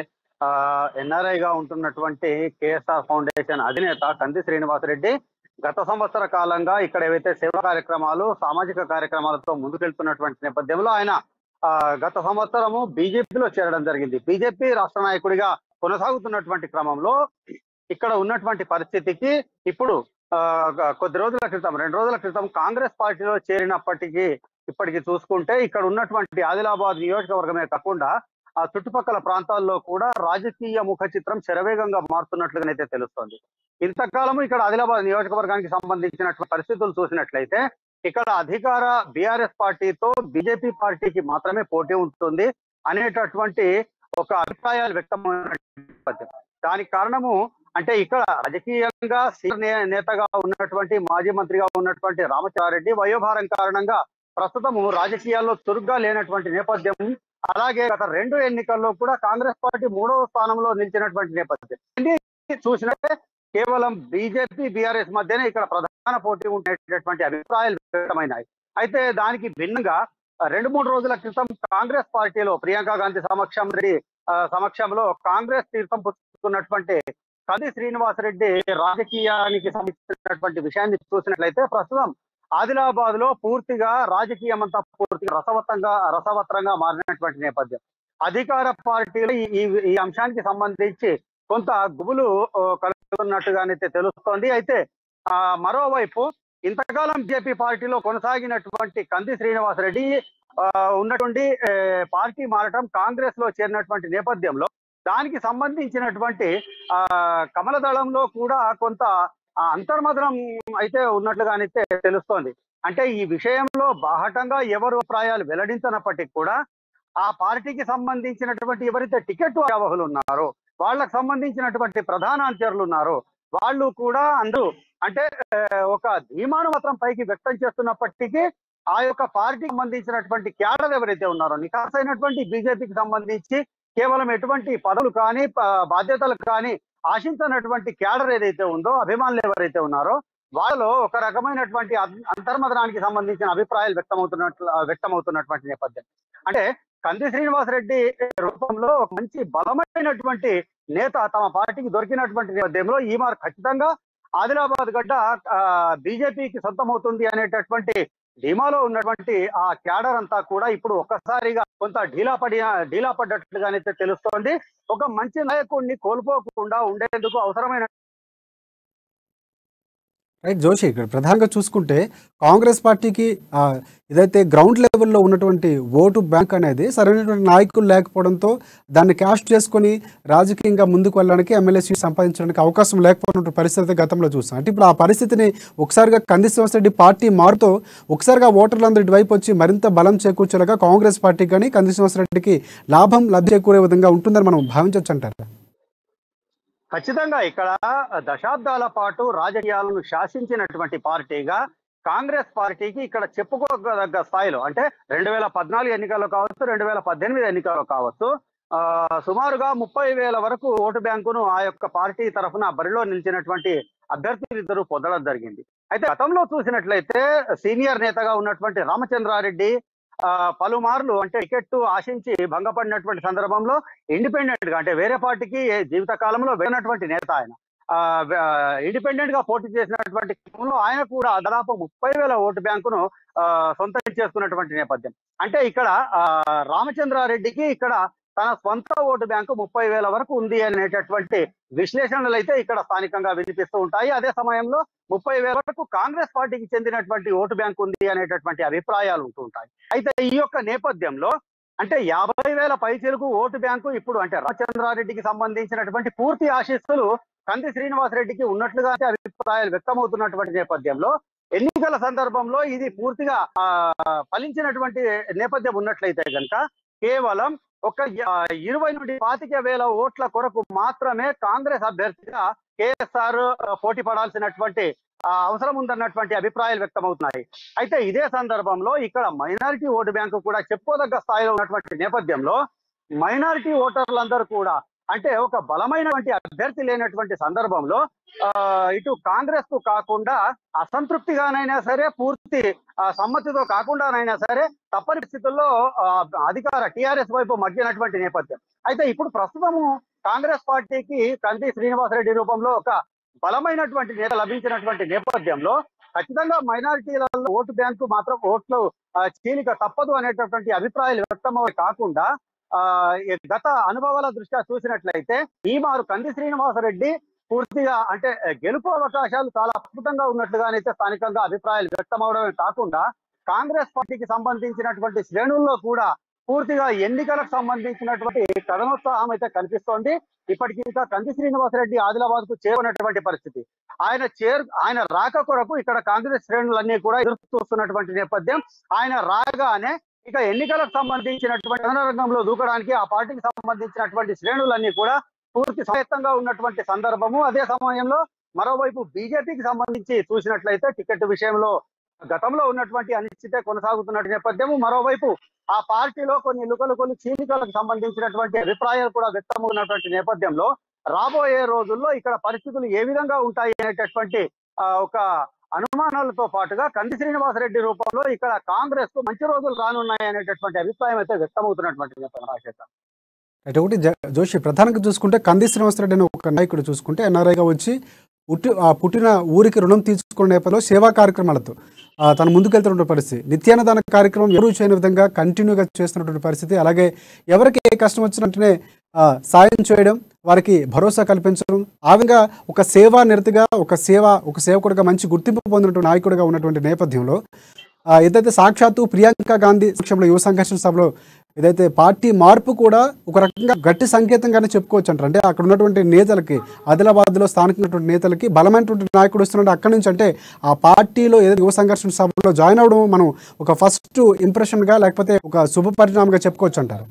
ఎన్ఆర్ఐ గా ఉంటున్నటువంటి కేఎస్ఆర్ ఫౌండేషన్ అధినేత కంది శ్రీనివాసరెడ్డి గత సంవత్సర కాలంగా ఇక్కడ ఏవైతే సేవా కార్యక్రమాలు సామాజిక కార్యక్రమాలతో ముందుకెళ్తున్నటువంటి నేపథ్యంలో ఆయన ఆ, గత సంవత్సరము బీజేపీలో చేరడం జరిగింది బీజేపీ రాష్ట్ర నాయకుడిగా కొనసాగుతున్నటువంటి క్రమంలో ఇక్కడ ఉన్నటువంటి పరిస్థితికి ఇప్పుడు ఆ, గ- కొద్ది రోజుల క్రితం రెండు రోజుల క్రితం కాంగ్రెస్ పార్టీలో చేరినప్పటికీ ఇప్పటికి చూసుకుంటే ఇక్కడ ఉన్నటువంటి ఆదిలాబాద్ నియోజకవర్గమే కాకుండా ఆ చుట్టుపక్కల ప్రాంతాల్లో కూడా రాజకీయ ముఖ చిత్రం శరవేగంగా మారుతున్నట్లుగానైతే తెలుస్తోంది ఇంతకాలము ఇక్కడ ఆదిలాబాద్ నియోజకవర్గానికి సంబంధించినటువంటి పరిస్థితులు చూసినట్లయితే ఇక్కడ అధికార బీఆర్ఎస్ పార్టీతో బీజేపీ పార్టీకి మాత్రమే పోటీ ఉంటుంది అనేటటువంటి ఒక అభిప్రాయాలు వ్యక్తమైన నేపథ్యం దానికి కారణము అంటే ఇక్కడ రాజకీయంగా సీనియర్ నే- నేతగా ఉన్నటువంటి మాజీ మంత్రిగా ఉన్నటువంటి రామచంద్రారెడ్డి వయోభారం కారణంగా ప్రస్తుతము రాజకీయాల్లో చురుగ్గా లేనటువంటి నేపథ్యం అలాగే గత రెండు ఎన్నికల్లో కూడా కాంగ్రెస్ పార్టీ మూడవ స్థానంలో నిలిచినటువంటి నేపథ్యం ఇది చూసినట్టే కేవలం బీజేపీ బీఆర్ఎస్ మధ్యనే ఇక్కడ ప్రధాన పోటీ ఉండేటటువంటి అభిప్రాయాలు వ్యక్తమైనాయి అయితే దానికి భిన్నంగా ఆ, రెండు మూడు రోజుల క్రితం కాంగ్రెస్ పార్టీలో ప్రియాంక గాంధీ సమక్షం రెడ్డి ఆ, సమక్షంలో కాంగ్రెస్ తీర్థం పుచ్చుకున్నటువంటి కది శ్రీనివాసరెడ్డి రాజకీయానికి సంబంధించినటువంటి విషయాన్ని చూసినట్లయితే ప్రస్తుతం ఆదిలాబాద్ లో పూర్తిగా రాజకీయం అంతా పూర్తిగా రసవత్తంగా రసవత్రంగా మారినటువంటి నేపథ్యం అధికార పార్టీలు ఈ- ఈ ఈ అంశానికి సంబంధించి కొంత గుబులు ఆ, కలుగుతున్నట్టుగానైతే తెలుస్తోంది అయితే ఆ మరోవైపు ఇంతకాలం బీజేపీ పార్టీలో కొనసాగినటువంటి కంది శ్రీనివాసరెడ్డి ఆ, ఉన్నటువంటి ఏ, పార్టీ మారటం కాంగ్రెస్ లో చేరినటువంటి నేపథ్యంలో దానికి సంబంధించినటువంటి ఆ కమల దళంలో కూడా కొంత ఆ, అంతర్మదనం అయితే ఉన్నట్లుగానైతే తెలుస్తోంది అంటే ఈ విషయంలో బాహటంగా ఎవరు అభిప్రాయాలు వెల్లడించినప్పటికీ కూడా ఆ పార్టీకి సంబంధించినటువంటి ఎవరైతే టికెట్ అవహులు ఉన్నారో వాళ్ళకు సంబంధించినటువంటి ప్రధాన అనుచరులు ఉన్నారో వాళ్ళు కూడా అందరూ అంటే ఆ, ఒక ధీమాను మాత్రం పైకి వ్యక్తం చేస్తున్నప్పటికీ ఆ యొక్క పార్టీకి సంబంధించినటువంటి క్యాడర్ ఎవరైతే ఉన్నారో నికాసైనటువంటి బీజేపీకి సంబంధించి కేవలం ఎటువంటి పదవులు కానీ ప- బాధ్యతలు కానీ ఆశించినటువంటి క్యాడర్ ఏదైతే ఉందో అభిమానులు ఎవరైతే ఉన్నారో వాళ్ళలో ఒక రకమైనటువంటి అం- అంతర్మదనానికి సంబంధించిన అభిప్రాయాలు వ్యక్తమవుతున్నట్లు వ్యక్తమవుతున్నటువంటి నేపథ్యం అంటే కంది శ్రీనివాసరెడ్డి రూపంలో ఒక మంచి బలమైనటువంటి నేత తమ పార్టీకి దొరికినటువంటి నేపథ్యంలో ఈ మారు ఖచ్చితంగా ఆదిలాబాద్ గడ్డ బీజేపీకి సొంతమవుతుంది అనేటటువంటి ధీమాలో ఉన్నటువంటి ఆ క్యాడర్ అంతా కూడా ఇప్పుడు ఒక్కసారిగా కొంత ఢీలా పడి ఢీలా పడ్డట్లుగానైతే తెలుస్తోంది ఒక మంచి నాయకుడిని కోల్పోకుండా ఉండేందుకు అవసరమైన రైట్ జోషి ఇక్కడ ప్రధానంగా చూసుకుంటే కాంగ్రెస్ పార్టీకి ఆ, ఏదైతే గ్రౌండ్ లెవెల్లో ఉన్నటువంటి ఓటు బ్యాంక్ అనేది సరైనటువంటి నాయకులు లేకపోవడంతో దాన్ని క్యాష్ చేసుకొని రాజకీయంగా ముందుకు వెళ్ళడానికి ఎమ్మెల్యే సీట్ సంపాదించడానికి అవకాశం లేకపోయినటువంటి పరిస్థితి గతంలో చూసాం అంటే ఇప్పుడు ఆ పరిస్థితిని ఒకసారిగా కంది శ్రీనివాసరెడ్డి పార్టీ మారుతూ ఒకసారిగా ఓటర్లందరూ ఇటువైపు వచ్చి మరింత బలం చేకూర్చేలాగా కాంగ్రెస్ పార్టీకి కానీ కంది శ్రీనివాసరెడ్డికి లాభం లబ్ధి చేకూరే విధంగా ఉంటుందని మనం భావించవచ్చు అంటారు ఖచ్చితంగా ఇక్కడ దశాబ్దాల పాటు రాజకీయాలను శాసించినటువంటి పార్టీగా కాంగ్రెస్ పార్టీకి ఇక్కడ చెప్పుకోదగ్గ స్థాయిలో అంటే రెండు వేల పద్నాలుగు ఎన్నికల్లో కావచ్చు రెండు వేల పద్దెనిమిది ఎన్నికల్లో కావచ్చు ఆ, సుమారుగా ముప్పై వేల వరకు ఓటు బ్యాంకును ఆ యొక్క పార్టీ తరఫున బరిలో నిలిచినటువంటి అభ్యర్థులు ఇద్దరు పొందడం జరిగింది అయితే గతంలో చూసినట్లయితే సీనియర్ నేతగా ఉన్నటువంటి రామచంద్రారెడ్డి ఆ, పలుమార్లు అంటే టికెట్ ఆశించి భంగపడినటువంటి సందర్భంలో ఇండిపెండెంట్ గా అంటే వేరే పార్టీకి జీవిత కాలంలో వెళ్ళినటువంటి నేత ఆయన ఇండిపెండెంట్ గా పోటీ చేసినటువంటి క్రమంలో ఆయన కూడా దాదాపు ముప్పై వేల ఓటు బ్యాంకును ఆ, సొంతం చేసుకున్నటువంటి నేపథ్యం అంటే ఇక్కడ ఆ, రామచంద్రారెడ్డికి ఇక్కడ తన స్వంత ఓటు బ్యాంకు ముప్పై వేల వరకు ఉంది అనేటటువంటి విశ్లేషణలు అయితే ఇక్కడ స్థానికంగా వినిపిస్తూ ఉంటాయి అదే సమయంలో ముప్పై వేల వరకు కాంగ్రెస్ పార్టీకి చెందినటువంటి ఓటు బ్యాంక్ ఉంది అనేటటువంటి అభిప్రాయాలు ఉంటూ ఉంటాయి అయితే ఈ యొక్క నేపథ్యంలో అంటే యాభై వేల పైచలకు ఓటు బ్యాంకు ఇప్పుడు అంటే రామచంద్రారెడ్డికి సంబంధించినటువంటి పూర్తి ఆశీస్సులు కంది శ్రీనివాసరెడ్డికి ఉన్నట్లుగా అభిప్రాయాలు వ్యక్తమవుతున్నటువంటి నేపథ్యంలో ఎన్నికల సందర్భంలో ఇది పూర్తిగా ఆ, ఫలించినటువంటి నేపథ్యం ఉన్నట్లయితే కనుక కేవలం ఒక య- ఇరవై నుండి పాతిక వేల ఓట్ల కొరకు మాత్రమే కాంగ్రెస్ అభ్యర్థిగా కేఎస్ఆర్ పోటీ పడాల్సినటువంటి ఆ, అవసరం ఉందన్నటువంటి అభిప్రాయాలు వ్యక్తమవుతున్నాయి అయితే ఇదే సందర్భంలో ఇక్కడ మైనారిటీ ఓటు బ్యాంకు కూడా చెప్పుకోదగ్గ స్థాయిలో ఉన్నటువంటి నేపథ్యంలో మైనారిటీ ఓటర్లందరూ కూడా అంటే ఒక బలమైనటువంటి అభ్యర్థి లేనటువంటి సందర్భంలో ఆ, ఇటు కాంగ్రెస్ కు కాకుండా అసంతృప్తిగానైనా సరే పూర్తి ఆ, సమ్మతితో కాకుండానైనా సరే తప్పని పరిస్థితుల్లో ఆ, అధికార టిఆర్ఎస్ వైపు మగ్గినటువంటి నేపథ్యం అయితే ఇప్పుడు ప్రస్తుతము కాంగ్రెస్ పార్టీకి కంది శ్రీనివాసరెడ్డి రూపంలో ఒక బలమైనటువంటి నేత లభించినటువంటి నేపథ్యంలో ఖచ్చితంగా మైనారిటీలలో ఓటు బ్యాంకు మాత్రం ఓట్లు ఆ, చీలిక తప్పదు అనేటటువంటి అభిప్రాయాలు వ్యక్తమవే కాకుండా ఆ ఈ గత అనుభవాల దృష్ట్యా చూసినట్లయితే ఈ మారు కంది శ్రీనివాసరెడ్డి పూర్తిగా అంటే గెలుపు అవకాశాలు చాలా అద్భుతంగా ఉన్నట్లుగానైతే స్థానికంగా అభిప్రాయాలు వ్యక్తమవడమే కాకుండా కాంగ్రెస్ పార్టీకి సంబంధించినటువంటి శ్రేణుల్లో కూడా పూర్తిగా ఎన్నికలకు సంబంధించినటువంటి కథనోత్సాహం అయితే కనిపిస్తోంది ఇప్పటికీ ఇంకా కంది శ్రీనివాసరెడ్డి ఆదిలాబాద్ కు చేరుకున్నటువంటి పరిస్థితి ఆయన చేరు ఆయన రాక కొరకు ఇక్కడ కాంగ్రెస్ శ్రేణులన్నీ కూడా ఎదురు చూస్తున్నటువంటి నేపథ్యం ఆయన రాగానే ఇక ఎన్నికలకు సంబంధించినటువంటి రంగంలో దూకడానికి ఆ పార్టీకి సంబంధించినటువంటి శ్రేణులన్నీ కూడా పూర్తి సహాయత్తంగా ఉన్నటువంటి సందర్భము అదే సమయంలో మరోవైపు బీజేపీకి సంబంధించి చూసినట్లయితే టికెట్ విషయంలో గతంలో ఉన్నటువంటి అనిశ్చితే కొనసాగుతున్న నేపథ్యము మరోవైపు ఆ పార్టీలో కొన్ని లుకలు కొన్ని చీలికలకు సంబంధించినటువంటి అభిప్రాయాలు కూడా వ్యక్తమవుతున్నటువంటి నేపథ్యంలో రాబోయే రోజుల్లో ఇక్కడ పరిస్థితులు ఏ విధంగా ఉంటాయి అనేటటువంటి ఆ, ఒక అనుమానాలతో పాటుగా కంది శ్రీనివాసరెడ్డి రూపంలో ఇక్కడ కాంగ్రెస్ కు మంచి రోజులు రానున్నాయి అనేటటువంటి అభిప్రాయం అయితే వ్యక్తమవుతున్నటువంటి నేపథ్యం రాజశేఖర్ అయితే ఒకటి జ- జోషి ప్రధానంగా చూసుకుంటే కంది శ్రీనివాసరెడ్డి అనే ఒక నాయకుడు చూసుకుంటే ఎన్ఆర్ఐగా వచ్చి పుట్టి ఆ పుట్టిన ఊరికి రుణం తీసుకునే నేపథ్యంలో సేవా కార్యక్రమాలతో ఆ, తను ముందుకెళ్తున్న పరిస్థితి నిత్యాన్నదాన కార్యక్రమం ఎవరు చేయని విధంగా కంటిన్యూగా చేస్తున్నటువంటి పరిస్థితి అలాగే ఎవరికి ఏ కష్టం వచ్చిన వెంటనే ఆ, సాయం చేయడం వారికి భరోసా కల్పించడం ఆ విధంగా ఒక సేవా నిరతిగా ఒక సేవ ఒక సేవకుడిగా మంచి గుర్తింపు పొందినటువంటి నాయకుడిగా ఉన్నటువంటి నేపథ్యంలో ఆ, ఏదైతే సాక్షాత్తు ప్రియాంక గాంధీ సమక్షంలో యువ సంఘర్షణ సభలో ఏదైతే పార్టీ మార్పు కూడా ఒక రకంగా గట్టి సంకేతంగానే చెప్పుకోవచ్చు అంటారు అంటే అక్కడ ఉన్నటువంటి నేతలకి ఆదిలాబాద్లో స్థానికమైనటువంటి నేతలకి బలమైనటువంటి నాయకుడు వస్తున్నాడు అక్కడి నుంచి అంటే ఆ పార్టీలో ఏదైతే యువ సంఘర్షణ సభలో జాయిన్ అవ్వడం మనం ఒక ఫస్ట్ ఇంప్రెషన్గా లేకపోతే ఒక శుభ పరిణామంగా చెప్పుకోవచ్చు అంటారు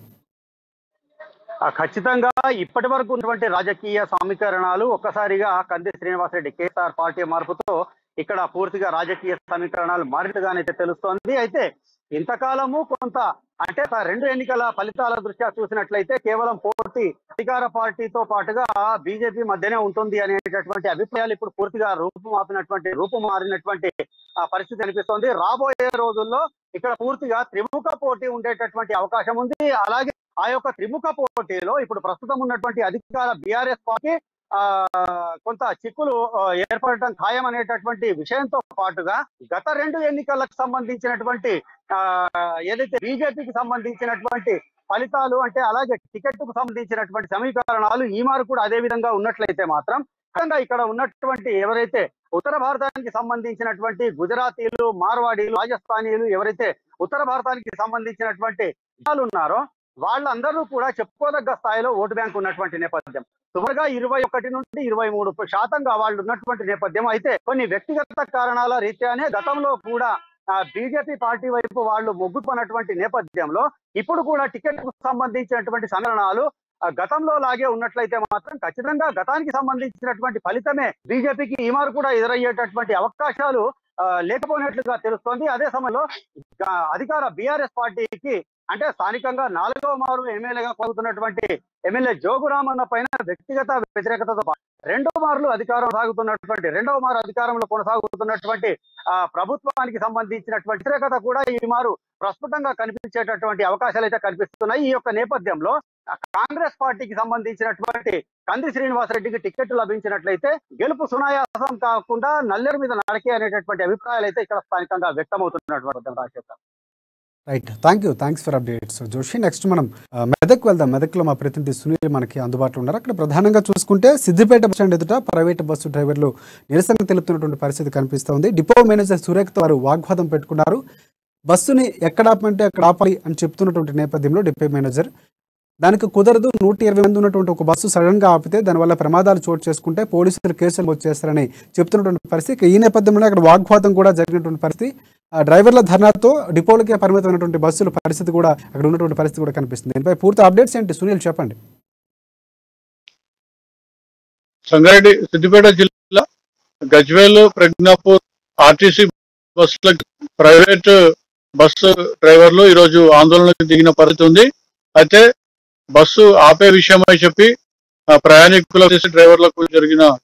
ఆ, ఖచ్చితంగా ఇప్పటి వరకు ఉన్నటువంటి రాజకీయ సమీకరణాలు ఒక్కసారిగా కంది శ్రీనివాసరెడ్డి కేసీఆర్ పార్టీ మార్పుతో ఇక్కడ పూర్తిగా రాజకీయ సమీకరణాలు మారినట్టుగానైతే తెలుస్తోంది అయితే ఇంతకాలము కొంత అంటే ఆ రెండు ఎన్నికల ఫలితాల దృష్ట్యా చూసినట్లయితే కేవలం పూర్తి అధికార పార్టీతో పాటుగా బీజేపీ మధ్యనే ఉంటుంది అనేటటువంటి అభిప్రాయాలు ఇప్పుడు పూర్తిగా రూపుమాపినటువంటి రూపు మారినటువంటి ఆ పరిస్థితి అనిపిస్తోంది రాబోయే రోజుల్లో ఇక్కడ పూర్తిగా త్రిముఖ పోటీ ఉండేటటువంటి అవకాశం ఉంది అలాగే ఆ యొక్క త్రిముఖ పోటీలో ఇప్పుడు ప్రస్తుతం ఉన్నటువంటి అధికార బీఆర్ఎస్ పార్టీ ఆ కొంత చిక్కులు ఆ, ఏర్పడటం ఖాయం అనేటటువంటి విషయంతో పాటుగా గత రెండు ఎన్నికలకు సంబంధించినటువంటి ఆ ఏదైతే బీజేపీకి సంబంధించినటువంటి ఫలితాలు అంటే అలాగే టికెట్ కు సంబంధించినటువంటి సమీకరణాలు ఈ మారు కూడా అదే విధంగా ఉన్నట్లయితే మాత్రం ఖచ్చితంగా ఇక్కడ ఉన్నటువంటి ఎవరైతే ఉత్తర భారతానికి సంబంధించినటువంటి గుజరాతీలు మార్వాడీలు రాజస్థానీలు ఎవరైతే ఉత్తర భారతానికి సంబంధించినటువంటి జనాలు ఉన్నారో వాళ్ళందరూ కూడా చెప్పుకోదగ్గ స్థాయిలో ఓటు బ్యాంక్ ఉన్నటువంటి నేపథ్యం సుమారుగా ఇరవై ఒకటి నుండి ఇరవై మూడు శాతంగా వాళ్ళు ఉన్నటువంటి నేపథ్యం అయితే కొన్ని వ్యక్తిగత కారణాల రీత్యానే గతంలో కూడా బీజేపీ పార్టీ వైపు వాళ్ళు మొగ్గుతున్నటువంటి నేపథ్యంలో ఇప్పుడు కూడా టికెట్ కు సంబంధించినటువంటి సంఘటనలు ఆ, గతంలో లాగే ఉన్నట్లయితే మాత్రం ఖచ్చితంగా గతానికి సంబంధించినటువంటి ఫలితమే బీజేపీకి ఈ మారు కూడా ఎదురయ్యేటటువంటి అవకాశాలు ఆ, లేకపోయినట్లుగా తెలుస్తోంది అదే సమయంలో ఆ, అధికార బీఆర్ఎస్ పార్టీకి అంటే స్థానికంగా నాలుగవ మారు ఎమ్మెల్యేగా కొలుగుతున్నటువంటి ఎమ్మెల్యే జోగురామన్న పైన వ్యక్తిగత వ్యతిరేకతతో పాటు రెండో మార్లు అధికారం సాగుతున్నటువంటి రెండవ మారు అధికారంలో కొనసాగుతున్నటువంటి ఆ ప్రభుత్వానికి సంబంధించినటువంటి వ్యతిరేకత కూడా ఈ మారు ప్రస్ఫుటంగా కనిపించేటటువంటి అవకాశాలు అయితే కనిపిస్తున్నాయి ఈ యొక్క నేపథ్యంలో ఆ కాంగ్రెస్ పార్టీకి సంబంధించినటువంటి కంది శ్రీనివాసరెడ్డికి టికెట్ లభించినట్లయితే గెలుపు సునాయాసం కాకుండా నల్లేరు మీద నడకే అనేటటువంటి అభిప్రాయాలు అయితే ఇక్కడ స్థానికంగా వ్యక్తమవుతున్నటువంటి Rajasekhar right thank you thanks for updates Joshi next మనం ఆ, మెదక్ వెళ్దాం మెదక్లో మా ప్రతినిధి సునీల్ మనకి అందుబాటులో ఉన్నారు అక్కడ ప్రధానంగా చూసుకుంటే సిద్దిపేట బస్ స్టాండ్ ఎదుట ప్రైవేట్ బస్సు డ్రైవర్లు నిరసన తెలుపుతున్నటువంటి పరిస్థితి కనిపిస్తోంది డిపో మేనేజర్ సురేఖ్తో వారు వాగ్వాదం పెట్టుకున్నారు బస్సుని ఎక్కడ ఆపమంటే అక్కడ ఆపాలి అని చెప్తున్నటువంటి నేపథ్యంలో డిపో మేనేజర్ దానికి కుదరదు నూట ఇరవై మంది ఉన్నటువంటి ఒక బస్సు సడన్ గా ఆపితే దానివల్ల ప్రమాదాలు చోటు చేసుకుంటే పోలీసులు కేసులు వచ్చేస్తారని చెప్తున్నటువంటి పరిస్థితి ఈ నేపథ్యంలో అక్కడ వాగ్వాదం కూడా జరిగినటువంటి పరిస్థితి ఆ డ్రైవర్ల ధర్నాతో డిపోలకే పరిమితమైనటువంటి బస్సుల పరిస్థితి కూడా అక్కడ ఉన్నటువంటి పరిస్థితి కూడా కనిపిస్తుంది దీనిపై పూర్తి అప్డేట్స్ ఏంటి సునీల్ చెప్పండి సంగారెడ్డి సిద్దిపేట జిల్లా గజ్వేల్ ప్రజ్ఞాపూర్ ఆర్టీసీ బస్సుల ప్రైవేట్ బస్సు డ్రైవర్లు ఈరోజు ఆందోళనకు దిగిన పరిస్థితి ఉంది అయితే బస్సు ఆపే విషయమై చెప్పి ఆ ప్రయాణికుల డ్రైవర్లకు జరిగిన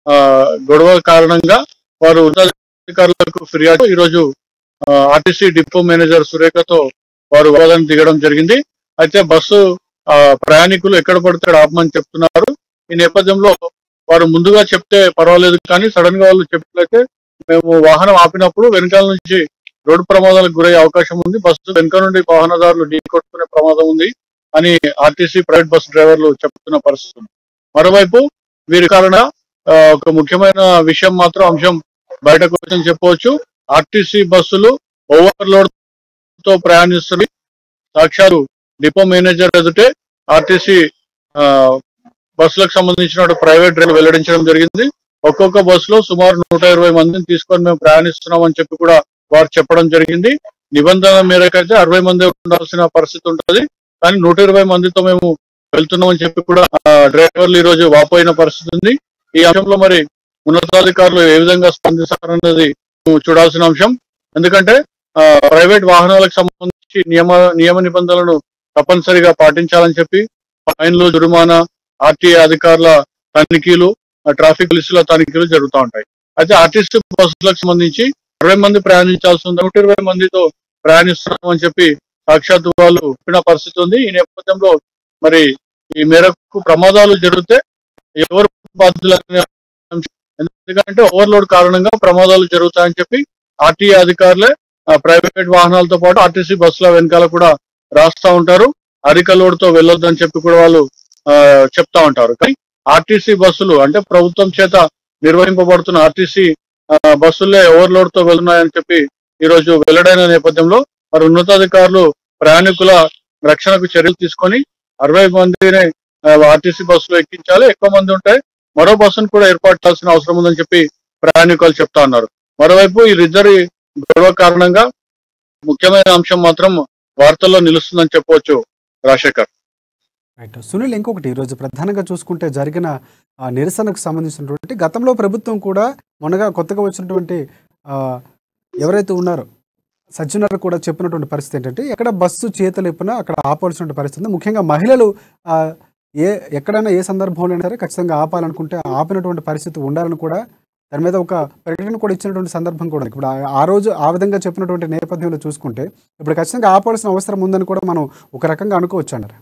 ఆ, గొడవ కారణంగా వారు ఉన్నతాధికారులకు ఫిర్యాదు ఈ రోజు ఆర్టీసీ డిపో మేనేజర్ సురేఖతో వారు వాదన దిగడం జరిగింది అయితే బస్సు ఆ, ప్రయాణికులు ఎక్కడ పడితే అక్కడ ఆపమని చెప్తున్నారు ఈ నేపథ్యంలో వారు ముందుగా చెప్తే పర్వాలేదు కానీ సడన్ గా వాళ్ళు చెప్పినట్లయితే మేము వాహనం ఆపినప్పుడు వెనకాల నుంచి రోడ్డు ప్రమాదాలకు గురయ్యే అవకాశం ఉంది బస్సు వెనుక నుండి వాహనదారులు ఢీ కొట్టుకునే ప్రమాదం ఉంది అని ఆర్టీసీ ప్రైవేట్ బస్ డ్రైవర్లు చెప్తున్న పరిస్థితి ఉంది మరోవైపు వీరి కారణ ఆ, ఒక ముఖ్యమైన విషయం మాత్రం అంశం బయటకు వచ్చిందని చెప్పవచ్చు ఆర్టీసీ బస్సులు ఓవర్లోడ్ తో ప్రయాణిస్తుంది సాక్షాత్తు డిపో మేనేజర్ ఎదుటే ఆర్టీసీ ఆ, బస్సులకు సంబంధించిన ప్రైవేట్ రైలు వెల్లడించడం జరిగింది ఒక్కొక్క బస్సులో సుమారు నూట ఇరవై మందిని తీసుకొని మేము ప్రయాణిస్తున్నాం అని చెప్పి కూడా వారు చెప్పడం జరిగింది నిబంధన మేరకు అయితే అరవై మంది ఉండాల్సిన పరిస్థితి ఉంటుంది కానీ నూట ఇరవై మందితో మేము వెళ్తున్నాం అని చెప్పి కూడా ఆ, డ్రైవర్లు ఈ రోజు వాపోయిన పరిస్థితి ఉంది ఈ అంశంలో మరి ఉన్నతాధికారులు ఏ విధంగా స్పందిస్తారన్నది చూడాల్సిన అంశం ఎందుకంటే ఆ, ప్రైవేట్ వాహనాలకు సంబంధించి నియమ నియమ నిబంధనలను తప్పనిసరిగా పాటించాలని చెప్పి ఫైన్లు జుర్మానా ఆర్టీఏ అధికారుల తనిఖీలు ఆ, ట్రాఫిక్ పోలీసుల తనిఖీలు జరుగుతూ ఉంటాయి అయితే ఆర్టీసీ బస్సులకు సంబంధించి అరవై మంది ప్రయాణించాల్సి ఉంది నూట ఇరవై మందితో ప్రయాణిస్తున్నాం అని చెప్పి సాక్షాత్ వాళ్ళు చెప్పిన పరిస్థితి ఉంది ఈ నేపథ్యంలో మరి ఈ మేరకు ప్రమాదాలు జరిగితే ఎవరు బాధ్యులనే అంశం. ఎందుకంటే ఓవర్లోడ్ కారణంగా ప్రమాదాలు జరుగుతాయని చెప్పి ఆర్టీఏ అధికారులే ఆ, ప్రైవేట్ వాహనాలతో పాటు ఆర్టీసీ బస్సుల వెనకాల కూడా రాస్తా ఉంటారు అధిక లోడ్ తో వెళ్ళొద్దని చెప్పి కూడా వాళ్ళు ఆ, చెప్తా ఉంటారు కానీ ఆర్టీసీ బస్సులు అంటే ప్రభుత్వం చేత నిర్వహింపబడుతున్న ఆర్టీసీ బస్సులే ఓవర్లోడ్ తో వెళ్తున్నాయని చెప్పి ఈ రోజు వెల్లడైన నేపథ్యంలో మరి ఉన్నతాధికారులు ప్రయాణికుల రక్షణకు చర్యలు తీసుకొని అరవై మందిని ఆర్టీసీ బస్సులో ఎక్కించాలి ఎక్కువ మంది ఉంటే మరో బస్సును కూడా ఏర్పాటు చేయాల్సిన అవసరం ఉందని చెప్పి ప్రయాణికులు చెప్తా ఉన్నారు మరోవైపు ఈ ఇద్దరి గొడవ కారణంగా ముఖ్యమైన అంశం మాత్రం వార్తల్లో నిలుస్తుందని చెప్పవచ్చు రాజశేఖర్ రైట్ సునీల్ ఇంకొకటి ఈరోజు ప్రధానంగా చూసుకుంటే జరిగిన ఆ, నిరసనకు సంబంధించినటువంటి గతంలో ప్రభుత్వం కూడా మొన్నగా కొత్తగా వచ్చినటువంటి ఆ, ఎవరైతే ఉన్నారో సజ్జనర్ కూడా చెప్పినటువంటి పరిస్థితి ఏంటంటే ఎక్కడ బస్సు చేతలేపినా అక్కడ ఆపాల్సిన పరిస్థితి ఉంది ముఖ్యంగా మహిళలు ఆ, ఏ ఎక్కడైనా ఏ సందర్భంలో అయినా సరే ఖచ్చితంగా ఆపాలనుకుంటే ఆపినటువంటి పరిస్థితి ఉండాలని కూడా దాని మీద ఒక ప్రకటన కూడా ఇచ్చినటువంటి సందర్భం కూడా ఉంది. ఇప్పుడు ఆ- ఆ రోజు ఆ విధంగా చెప్పినటువంటి నేపథ్యంలో చూసుకుంటే ఇప్పుడు ఖచ్చితంగా ఆపాల్సిన అవసరం ఉందని కూడా మనం ఒక రకంగా అనుకోవచ్చు అన్నారు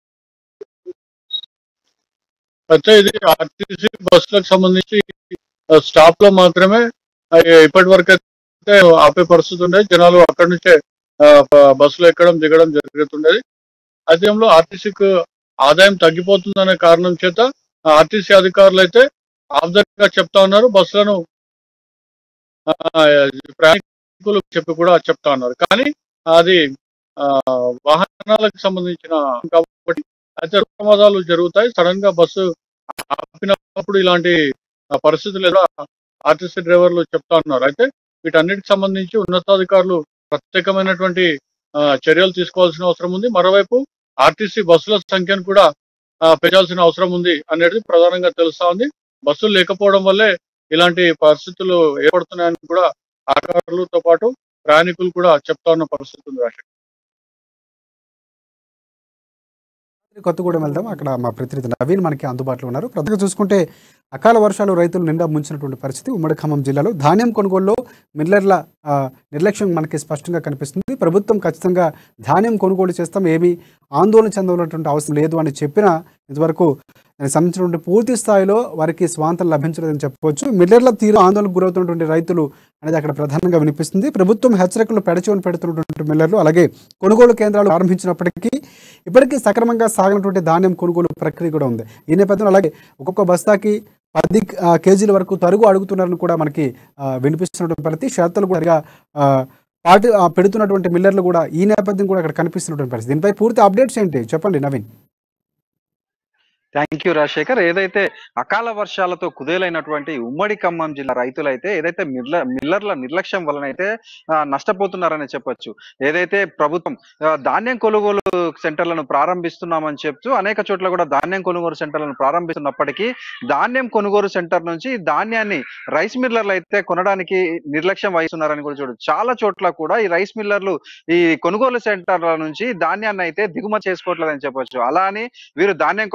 అయితే ఇది ఆర్టీసీ బస్సులకు సంబంధించి స్టాప్ లో మాత్రమే ఆ, ఇప్పటి వరకు అయితే ఆపే పరిస్థితి ఉండేది జనాలు అక్కడి నుంచే ఆ, బ- బస్సులో ఎక్కడం దిగడం జరుగుతుండేది అదేంలో ఆర్టీసీకి ఆదాయం తగ్గిపోతుందనే కారణం చేత ఆర్టీసీ అధికారులు అయితే ఆబ్జర్వ్ గా చెప్తా ఉన్నారు బస్సులను ఆ, ప్రయాణికులు చెప్పి కూడా చెప్తా ఉన్నారు కానీ అది ఆ, వాహనాలకు సంబంధించిన కాబట్టి అయితే ప్రమాదాలు జరుగుతాయి సడన్ గా బస్సు ఆపినప్పుడు ఇలాంటి ఆ, పరిస్థితులు ఏదో ఆర్టీసీ డ్రైవర్లు చెప్తా ఉన్నారు అయితే వీటన్నిటికి సంబంధించి ఉన్నతాధికారులు ప్రత్యేకమైనటువంటి ఆ, చర్యలు తీసుకోవాల్సిన అవసరం ఉంది మరోవైపు ఆర్టీసీ బస్సుల సంఖ్యను కూడా ఆ, పెంచాల్సిన అవసరం ఉంది అనేది ప్రధానంగా తెలుస్తా ఉంది బస్సులు లేకపోవడం వల్లే ఇలాంటి పరిస్థితులు ఏర్పడుతున్నాయని కూడా అధికారులతో పాటు ప్రయాణికులు కూడా చెప్తా ఉన్న పరిస్థితి ఉంది రాష్ట్ర కొత్తగూడెం వెళ్దాం అక్కడ మా ప్రతినిధి నవీన్ మనకి అందుబాటులో ఉన్నారు ప్రధానంగా చూసుకుంటే అకాల వర్షాలు రైతులు నిండా ముంచినటువంటి పరిస్థితి ఉమ్మడి ఖమ్మం జిల్లాలో ధాన్యం కొనుగోలులో మిల్లర్ల ఆ, నిర్లక్ష్యం మనకి స్పష్టంగా కనిపిస్తుంది ప్రభుత్వం ఖచ్చితంగా ధాన్యం కొనుగోలు చేస్తాం ఏమీ ఆందోళన చెందవలటువంటి అవసరం లేదు అని చెప్పినా ఇంతవరకు దానికి సంబంధించినటువంటి పూర్తి స్థాయిలో వారికి స్వాంతం లభించలేదని చెప్పవచ్చు మిల్లర్ల తీరు ఆందోళనకు గురవుతున్నటువంటి రైతులు అనేది అక్కడ ప్రధానంగా వినిపిస్తుంది ప్రభుత్వం హెచ్చరికలు పెడచోని పెడుతున్నటువంటి మిల్లర్లు అలాగే కొనుగోలు కేంద్రాలు ప్రారంభించినప్పటికీ ఇప్పటికీ సక్రమంగా సాగినటువంటి ధాన్యం కొనుగోలు ప్రక్రియ కూడా ఉంది ఈ నేపథ్యంలో అలాగే ఒక్కొక్క బస్తాకి పది ఆ, కేజీల వరకు తరుగు అడుగుతున్నారని కూడా మనకి ఆ, వినిపిస్తున్నటువంటి పరిస్థితి షరతులు కూడా సరిగా, ఆ, పాటి ఆ, పెడుతున్నటువంటి మిల్లర్లు కూడా ఈ నేపథ్యం కూడా అక్కడ కనిపిస్తున్నటువంటి పరిస్థితి దీనిపై పూర్తి అప్డేట్స్ ఏంటి చెప్పండి నవీన్ థ్యాంక్ యూ రాజశేఖర్ ఏదైతే అకాల వర్షాలతో కుదేలైనటువంటి ఉమ్మడి ఖమ్మం జిల్లా రైతులైతే ఏదైతే మిల్ల మిల్లర్ల నిర్లక్ష్యం వలనైతే ఆ, నష్టపోతున్నారని చెప్పొచ్చు ఏదైతే ప్రభుత్వం ఆ, ధాన్యం కొనుగోలు సెంటర్లను ప్రారంభిస్తున్నామని చెప్తూ అనేక చోట్ల కూడా ధాన్యం కొనుగోలు సెంటర్లను ప్రారంభిస్తున్నప్పటికీ ధాన్యం కొనుగోలు సెంటర్ నుంచి ధాన్యాన్ని రైస్ మిల్లర్లు అయితే కొనడానికి నిర్లక్ష్యం వహిస్తున్నారని కూడా చూడొచ్చు చాలా చోట్ల కూడా ఈ రైస్ మిల్లర్లు ఈ కొనుగోలు సెంటర్ల నుంచి ధాన్యాన్ని అయితే దిగుమతి చేసుకోవట్లేదని చెప్పొచ్చు అలా అని వీరు ధాన్యం కొనట్లేదా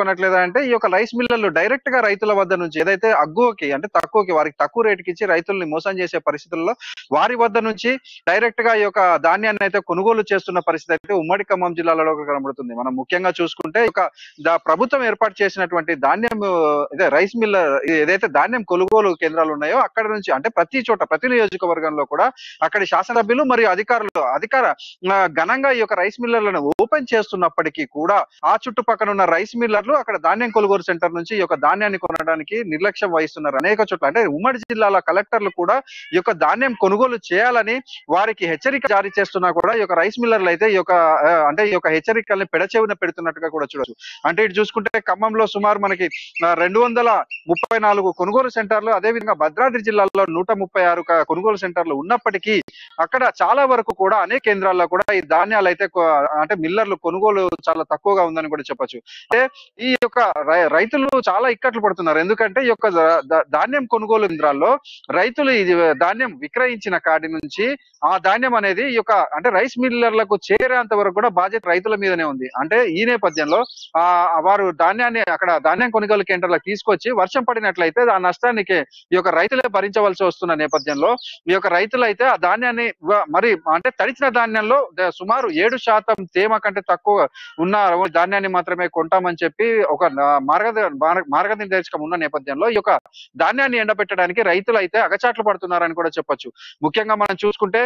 చేస్తున్నారంటే ఈ యొక్క రైస్ మిల్లర్లు డైరెక్ట్ గా రైతుల వద్ద నుంచి ఏదైతే అగ్గువకి అంటే తక్కువకి వారికి తక్కువ రేటుకి ఇచ్చి రైతుల్ని మోసం చేసే పరిస్థితుల్లో వారి వద్ద నుంచి డైరెక్ట్ గా ఈ యొక్క ధాన్యాన్ని అయితే కొనుగోలు చేస్తున్న పరిస్థితి అయితే ఉమ్మడి ఖమ్మం జిల్లాలో కనబడుతుంది మనం ముఖ్యంగా చూసుకుంటే ఈ యొక్క దా- ప్రభుత్వం ఏర్పాటు చేసినటువంటి ధాన్యం ఇదే రైస్ మిల్ ఏదైతే ధాన్యం కొనుగోలు కేంద్రాలు ఉన్నాయో అక్కడ నుంచి అంటే ప్రతి చోట ప్రతి నియోజకవర్గంలో కూడా అక్కడి శాసనసభ్యులు మరియు అధికారులు అధికార ఆ, ఘనంగా ఈ యొక్క రైస్ మిల్లర్లను ఓపెన్ చేస్తున్నప్పటికీ కూడా ఆ చుట్టుపక్కల ఉన్న రైస్ మిల్లర్లు అక్కడ ధాన్యం కొనుగోలు సెంటర్ నుంచి ఈ యొక్క ధాన్యాన్ని కొనడానికి నిర్లక్ష్యం వహిస్తున్నారు అనేక చోట్ల అంటే ఉమ్మడి జిల్లాల కలెక్టర్లు కూడా ఈ యొక్క ధాన్యం కొనుగోలు చేయాలని వారికి హెచ్చరిక జారీ చేస్తున్నా కూడా ఈ యొక్క రైస్ మిల్లర్లు అయితే ఈ యొక్క ఆ, అంటే ఈ యొక్క హెచ్చరికల్ని పెడచెవిన పెడుతున్నట్టుగా కూడా చూడొచ్చు అంటే ఇటు చూసుకుంటే ఖమ్మంలో సుమారు మనకి ఆ, రెండు వందల ముప్పై నాలుగు కొనుగోలు సెంటర్లు అదే విధంగా భద్రాద్రి జిల్లాలో నూట ముప్పై ఆరు క- కొనుగోలు సెంటర్లు ఉన్నప్పటికీ అక్కడ చాలా వరకు కూడా అనేక కేంద్రాల్లో కూడా ఈ ధాన్యాలు అయితే కొ- అంటే మిల్లర్లు కొనుగోలు చాలా తక్కువగా ఉందని కూడా చెప్పొచ్చు అంటే ఈ యొక్క రై- రైతులు చాలా ఇక్కట్లు పడుతున్నారు ఎందుకంటే ఈ యొక్క ధా- ధా- ధాన్యం కొనుగోలు కేంద్రాల్లో రైతులు ఇది ధాన్యం విక్రయించిన కాడి నుంచి ఆ ధాన్యం అనేది ఈ యొక్క అంటే రైస్ మిల్లర్లకు చేరేంత వరకు కూడా బాధ్యత రైతుల మీదనే ఉంది అంటే ఈ నేపథ్యంలో ఆ వారు ధాన్యాన్ని అక్కడ ధాన్యం కొనుగోలు కేంద్రాలకు తీసుకొచ్చి వర్షం పడినట్లయితే ఆ నష్టానికి ఈ యొక్క రైతులే భరించవలసి వస్తున్న నేపథ్యంలో ఈ యొక్క రైతులు అయితే ఆ ధాన్యాన్ని వ- మరి అంటే తడిచిన ధాన్యంలో ద- సుమారు ఏడు శాతం తేమ కంటే తక్కువ ఉన్న ధాన్యాన్ని మాత్రమే కొంటామని చెప్పి ఒక నా- మార్గద మార్గ- మార్గనిర్దేశకం ఉన్న నేపథ్యంలో ఈ యొక్క ధాన్యాన్ని ఎండబెట్టడానికి రైతులు అయితే అగచాట్లు పడుతున్నారని కూడా చెప్పొచ్చు ముఖ్యంగా మనం చూసుకుంటే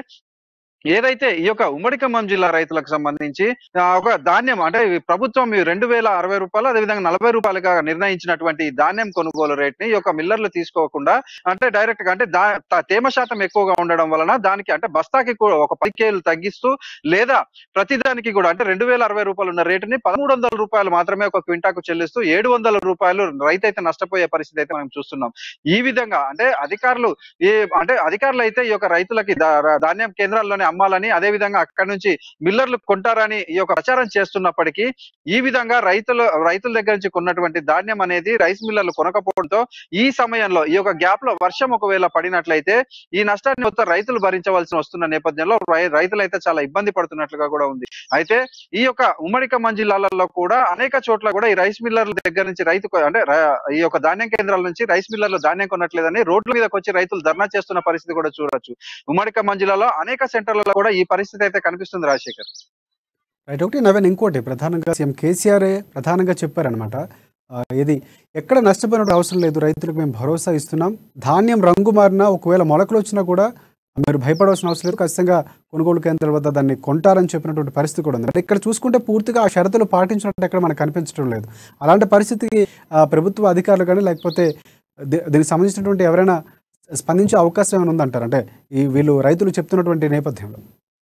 ఏదైతే ఈ యొక్క ఉమ్మడి ఖమ్మం జిల్లా రైతులకు సంబంధించి ఆ, ఒక ధాన్యం అంటే ఈ ప్రభుత్వం ఈ రెండు వేల అరవై రూపాయలు అదేవిధంగా నలభై రూపాయలుగా నిర్ణయించినటువంటి ఈ ధాన్యం కొనుగోలు రేట్ ని ఈ యొక్క మిల్లర్లు తీసుకోకుండా అంటే డైరెక్ట్ గా అంటే దా- త- తేమ శాతం ఎక్కువగా ఉండడం వలన దానికి అంటే బస్తాకి కూడా ఒక పది కేలు తగ్గిస్తూ లేదా ప్రతిదానికి కూడా అంటే రెండు వేల అరవై రూపాయలు ఉన్న రేటుని పదమూడు వందల రూపాయలు మాత్రమే ఒక క్వింటాకు చెల్లిస్తూ ఏడు వందల రూపాయలు రైతు అయితే నష్టపోయే పరిస్థితి అయితే మనం చూస్తున్నాం ఈ విధంగా అంటే అధికారులు ఈ అంటే అధికారులు అయితే ఈ యొక్క రైతులకి దా- ధాన్యం కేంద్రాల్లోనే అమ్మాలని అదే విధంగా అక్కడ నుంచి మిల్లర్లు కొంటారని ఈ యొక్క ప్రచారం చేస్తున్నప్పటికీ ఈ విధంగా రైతులు రైతుల దగ్గర నుంచి కొన్నటువంటి ధాన్యం అనేది రైస్ మిల్లర్లు కొనకపోవడంతో ఈ సమయంలో ఈ యొక్క గ్యాప్ లో వర్షం ఒకవేళ పడినట్లయితే ఈ నష్టాన్ని మొత్తం రైతులు భరించవలసి వస్తున్న నేపథ్యంలో రై- రైతులు అయితే చాలా ఇబ్బంది పడుతున్నట్లుగా కూడా ఉంది అయితే ఈ యొక్క ఉమ్మడి ఖమ్మం జిల్లాలలో కూడా అనేక చోట్ల కూడా ఈ రైస్ మిల్లర్ల దగ్గర నుంచి రైతు కొ- అంటే ర- ఈ యొక్క ధాన్యం కేంద్రాల నుంచి రైస్ మిల్లర్లు ధాన్యం కొనట్లేదని రోడ్ల మీదకి వచ్చి రైతులు ధర్నా చేస్తున్న పరిస్థితి కూడా చూడొచ్చు ఉమ్మడి ఖమ్మం జిల్లాలో అనేక సెంటర్లలో కూడా ఈ పరిస్థితి అయితే కనిపిస్తుంది రాజశేఖర్ రైట్ ఒకటి నవీన్ ఇంకోటి ప్రధానంగా సీఎం కేసీఆర్ ప్రధానంగా చెప్పారనమాట ఆ, ఇది ఎక్కడ నష్టపోయినట్టు అవసరం లేదు రైతులకు మేము భరోసా ఇస్తున్నాం ధాన్యం రంగు మారినా ఒకవేళ మొలకలు వచ్చినా కూడా మీరు భయపడవలసిన అవసరం లేదు ఖచ్చితంగా కొనుగోలు కేంద్రాల వద్ద దాన్ని కొంటారని చెప్పినటువంటి పరిస్థితి కూడా ఉంది అంటే ఇక్కడ చూసుకుంటే పూర్తిగా ఆ షరతులు పాటించినట్టు ఎక్కడ మనకు కనిపించడం లేదు అలాంటి పరిస్థితికి ఆ, ప్రభుత్వ అధికారులు కానీ లేకపోతే దీ- దీనికి సంబంధించినటువంటి ఎవరైనా స్పందించే అవకాశం ఏమైనా ఉందంటారు అంటే ఈ వీళ్ళు రైతులు చెప్తున్నటువంటి నేపథ్యంలో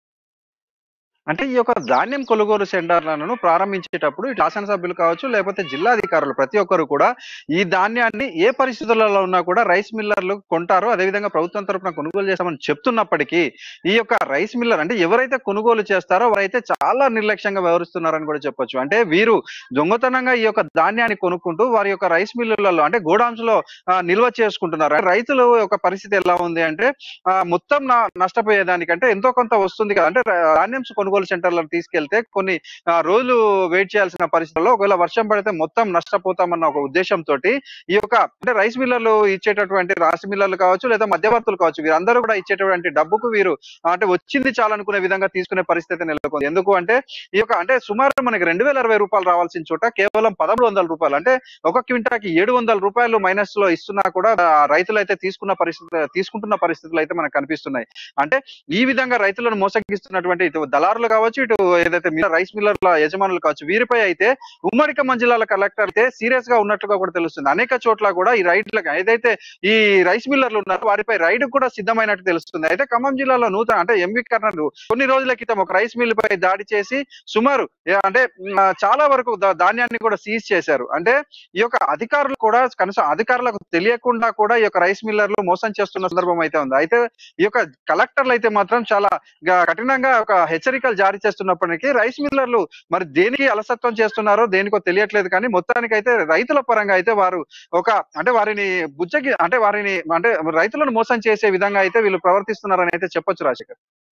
అంటే ఈ యొక్క ధాన్యం కొనుగోలు సెంటర్లను ప్రారంభించేటప్పుడు ఇటు శాసనసభ్యులు కావచ్చు లేకపోతే జిల్లా అధికారులు ప్రతి ఒక్కరు కూడా ఈ ధాన్యాన్ని ఏ పరిస్థితులలో ఉన్నా కూడా రైస్ మిల్లర్లు కొంటారో అదేవిధంగా ప్రభుత్వం తరపున కొనుగోలు చేస్తామని చెప్తున్నప్పటికీ ఈ యొక్క రైస్ మిల్లర్ అంటే ఎవరైతే కొనుగోలు చేస్తారో వారైతే చాలా నిర్లక్ష్యంగా వ్యవహరిస్తున్నారని కూడా చెప్పొచ్చు అంటే వీరు దొంగతనంగా ఈ యొక్క ధాన్యాన్ని కొనుక్కుంటూ వారి యొక్క రైస్ మిల్లులలో అంటే గోడామ్స్ లో ఆ, నిల్వ చేసుకుంటున్నారు అంటే రైతుల యొక్క పరిస్థితి ఎలా ఉంది అంటే ఆ, మొత్తం నా- నష్టపోయేదానికంటే ఎంతో కొంత వస్తుంది కదా అంటే రా- ధాన్యం కొనుగోలు సెంటర్లకు తీసుకెళ్తే కొన్ని ఆ, రోజులు వెయిట్ చేయాల్సిన పరిస్థితుల్లో ఒకవేళ వర్షం పడితే మొత్తం నష్టపోతామన్న ఒక ఉద్దేశంతో ఈ యొక్క అంటే రైస్ మిల్లర్లు ఇచ్చేటటువంటి రాసి మిల్లర్లు కావచ్చు లేదా మధ్యవర్తులు కావచ్చు వీరందరూ కూడా ఇచ్చేటటువంటి డబ్బుకు వీరు ఆ, అంటే వచ్చింది చాలనుకునే విధంగా తీసుకునే పరిస్థితి నెలకొంది ఎందుకు అంటే ఈ యొక్క అంటే సుమారు మనకి రెండు వేల అరవై రూపాయలు రావాల్సిన చోట కేవలం పదమూడు వందల రూపాయలు అంటే ఒక క్వింటాకి ఏడు వందల రూపాయలు మైనస్ లో ఇస్తున్నా కూడా ఆ, రైతులు అయితే తీసుకున్న పరిస్థితి తీసుకుంటున్న పరిస్థితులు అయితే మనకు కనిపిస్తున్నాయి అంటే ఈ విధంగా రైతులను మోసగిస్తున్నటువంటి ఇటు దళారులు కావచ్చు ఇటు ఏదైతే మిల్ల- రైస్ మిల్లర్ల యజమానులు కావచ్చు వీరిపై అయితే ఉమ్మడి ఖమ్మం జిల్లాల కలెక్టర్ అయితే సీరియస్ గా ఉన్నట్లుగా కూడా తెలుస్తుంది అనేక చోట్ల కూడా ఈ రైట్లకు ఏదైతే ఈ రైస్ మిల్లర్లు ఉన్నారో వారిపై రైడ్ కూడా సిద్ధమైనట్టు తెలుస్తుంది అయితే ఖమ్మం జిల్లాలో నూతన అంటే ఎంవి కర్నల్ కొన్ని రోజుల క్రితం ఒక రైస్ మిల్ పై దాడి చేసి సుమారు ఏ- అంటే మ్, చాలా వరకు దా- ధాన్యాన్ని కూడా సీజ్ చేశారు అంటే ఈ యొక్క అధికారులు కూడా కనీసం అధికారులకు తెలియకుండా కూడా ఈ యొక్క రైస్ మిల్లర్లు మోసం చేస్తున్న సందర్భం అయితే ఉంది అయితే ఈ యొక్క కలెక్టర్లు అయితే మాత్రం చాలా గా- కఠినంగా ఒక హెచ్చరికలు జారీ చేస్తున్నప్పటికీ రైస్ మిల్లర్లు మరి దేనికి అలసత్వం చేస్తున్నారో దేనికో తెలియట్లేదు కానీ మొత్తానికి అయితే రైతుల పరంగా అయితే వారు ఒక అంటే వారిని బుజ్జగి అంటే వారిని అంటే రైతులను మోసం చేసే విధంగా అయితే వీళ్ళు ప్రవర్తిస్తున్నారని అయితే చెప్పొచ్చు రాజశేఖర్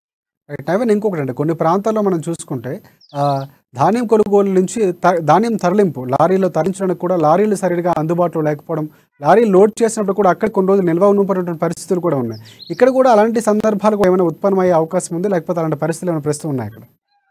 రైట్ అవన్నీ ఇంకొకటి అండి కొన్ని ప్రాంతాల్లో మనం చూసుకుంటే ఆ, ధాన్యం కొనుగోలు నుంచి త- ధాన్యం తరలింపు లారీలో తరలించడానికి కూడా లారీలు సరిగ్గా అందుబాటులో లేకపోవడం లారీలు లోడ్ చేసినప్పుడు కూడా అక్కడ కొన్ని రోజులు నిల్వ ఉన్నటువంటి పరిస్థితులు కూడా ఉన్నాయి ఇక్కడ కూడా అలాంటి సందర్భాలు కూడా ఏమైనా ఉత్పన్నమయ్యే అవకాశం ఉంది లేకపోతే అలాంటి పరిస్థితులు ఏమైనా ప్రస్తుతం ఉన్నాయి అక్కడ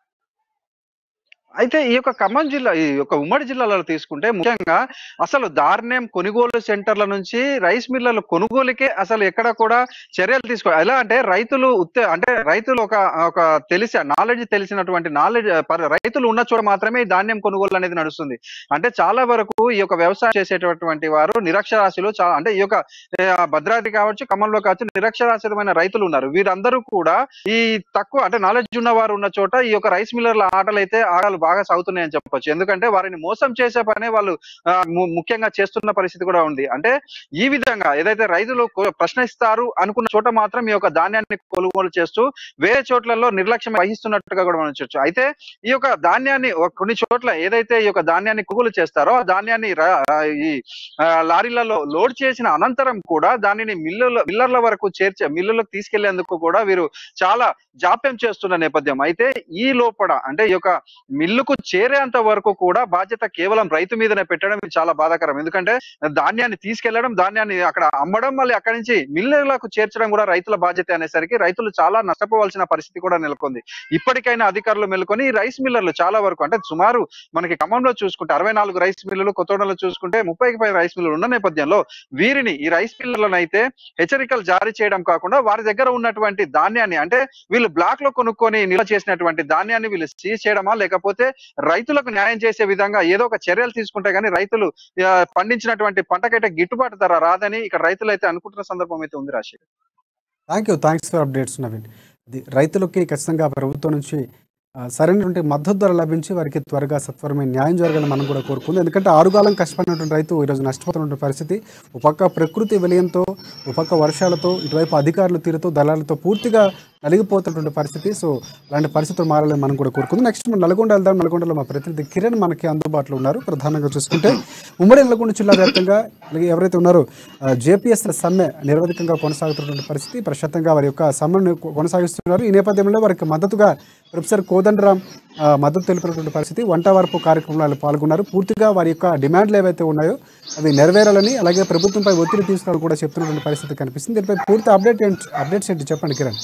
అయితే ఈ యొక్క ఖమ్మం జిల్లా ఈ యొక్క ఉమ్మడి జిల్లాలో తీసుకుంటే ముఖ్యంగా అసలు ధాన్యం కొనుగోలు సెంటర్ల నుంచి రైస్ మిల్లర్ల కొనుగోలుకే అసలు ఎక్కడ కూడా చర్యలు తీసుకో ఎలా అంటే రైతులు ఉత్తే అంటే రైతులు ఒక ఒక తెలిసి నాలెడ్జ్ తెలిసినటువంటి నాలెడ్జ్ రైతులు ఉన్న చోట మాత్రమే ఈ ధాన్యం కొనుగోలు అనేది నడుస్తుంది అంటే చాలా వరకు ఈ యొక్క వ్యవసాయం చేసేటటువంటి వారు నిరక్షరాస్యులు చాలా అంటే ఈ యొక్క ఏ, భద్రాద్రి కావచ్చు ఖమ్మంలో కావచ్చు నిరక్షరాస్యులమైన రైతులు ఉన్నారు వీరందరూ కూడా ఈ తక్కువ అంటే నాలెడ్జ్ ఉన్న వారు ఉన్న చోట ఈ యొక్క రైస్ మిల్లర్ల ఆటలు అయితే ఆటలు బాగా సాగుతున్నాయని చెప్పొచ్చు ఎందుకంటే వారిని మోసం చేసే పనే వాళ్ళు ఆ, ము- ముఖ్యంగా చేస్తున్న పరిస్థితి కూడా ఉంది అంటే ఈ విధంగా ఏదైతే రైతులు కొ- ప్రశ్నిస్తారు అనుకున్న చోట మాత్రం ఈ యొక్క ధాన్యాన్ని కొనుగోలు చేస్తూ వేరే చోట్లలో నిర్లక్ష్యం వహిస్తున్నట్టుగా కూడా మనం చూడొచ్చు అయితే ఈ యొక్క ధాన్యాన్ని ఒక కొన్ని చోట్ల ఏదైతే ఈ యొక్క ధాన్యాన్ని కొనుగోలు చేస్తారో ఆ ధాన్యాన్ని ర- ఆ, ఈ ఆ, లారీలలో లోడ్ చేసిన అనంతరం కూడా దానిని మిల్లుల మిల్లర్ల వరకు చేర్చే మిల్లులకు తీసుకెళ్లేందుకు కూడా వీరు చాలా జాప్యం చేస్తున్న నేపథ్యం అయితే ఈ లోపల అంటే ఈ యొక్క మిల్లుకు చేరేంత వరకు కూడా బాధ్యత కేవలం రైతు మీదనే పెట్టడం ఇది చాలా బాధాకరం ఎందుకంటే ధాన్యాన్ని తీసుకెళ్లడం ధాన్యాన్ని అక్కడ అమ్మడం మళ్ళీ అక్కడి నుంచి మిల్లులకు చేర్చడం కూడా రైతుల బాధ్యత అనేసరికి రైతులు చాలా నష్టపోవాల్సిన పరిస్థితి కూడా నెలకొంది ఇప్పటికైనా అధికారులు మేల్కొని ఈ రైస్ మిల్లర్లు చాలా వరకు అంటే సుమారు మనకి ఖమ్మంలో చూసుకుంటే అరవై నాలుగు రైస్ మిల్లులు కొత్తగూడెంలో చూసుకుంటే ముప్పైకి పై రైస్ మిల్లులు ఉన్న నేపథ్యంలో వీరిని ఈ రైస్ మిల్లర్లను అయితే హెచ్చరికలు జారీ చేయడం కాకుండా వారి దగ్గర ఉన్నటువంటి ధాన్యాన్ని అంటే వీళ్ళు బ్లాక్ లో కొనుక్కొని నిల్వ చేసినటువంటి ధాన్యాన్ని వీళ్ళు సీజ్ చేయడమా లేకపోతే రైతులకు న్యాయం చేసే విధంగా ఏదో ఒక చర్యలు తీసుకుంటే గానీ రైతులు ఆ, పండించినటువంటి పంటకైతే గిట్టుబాటు ధర రాదని ఇక్కడ రైతులు అయితే అనుకుంటున్న సందర్భం అయితే ఉంది Rashi thank you thanks for updates Naveen ఇది రైతులకి ఖచ్చితంగా ప్రభుత్వం నుంచి ఆ, సరైనటువంటి మద్దతు ధర లభించి వారికి త్వరగా సత్వరమైన న్యాయం జరగాలని మనం కూడా కోరుకుంది ఎందుకంటే ఆరుగాలం కష్టపడినటువంటి రైతు ఈరోజు నష్టపోతున్నటువంటి పరిస్థితి ఒక పక్క ప్రకృతి విలయంతో ఒక పక్క వర్షాలతో ఇటువైపు అధికారుల తీరుతో దళాలతో పూర్తిగా నలిగిపోతున్నటువంటి పరిస్థితి సో అలాంటి పరిస్థితులు మారాలని మనం కూడా కోరుకుందాం నెక్స్ట్ మనం నల్గొండ వెళ్దాం నల్గొండలో మా ప్రతినిధి కిరణ్ మనకి అందుబాటులో ఉన్నారు ప్రధానంగా చూసుకుంటే ఉమ్మడి నల్గొండ జిల్లా వ్యాప్తంగా అలాగే ఎవరైతే ఉన్నారో జేపీఎస్ సమ్మె నిరవధికంగా కొనసాగుతున్నటువంటి పరిస్థితి ప్రశాంతంగా వారి యొక్క సమ్మెను కొ- కొనసాగిస్తున్నారు ఈ నేపథ్యంలో వారికి మద్దతుగా ప్రొఫెసర్ కోదండరాం ఆ, మద్దతు తెలిపినటువంటి పరిస్థితి వంట వార్పు కార్యక్రమంలో వాళ్ళు పాల్గొన్నారు పూర్తిగా వారి యొక్క డిమాండ్లు ఏవైతే ఉన్నాయో అవి నెరవేరాలని అలాగే ప్రభుత్వంపై ఒత్తిడి తీసుకురావాలని కూడా చెప్తున్నటువంటి పరిస్థితి కనిపిస్తుంది దీనిపై పూర్తి అప్డేట్ ఏంటి అప్డేట్స్ ఏంటి చెప్పండి కిరణ్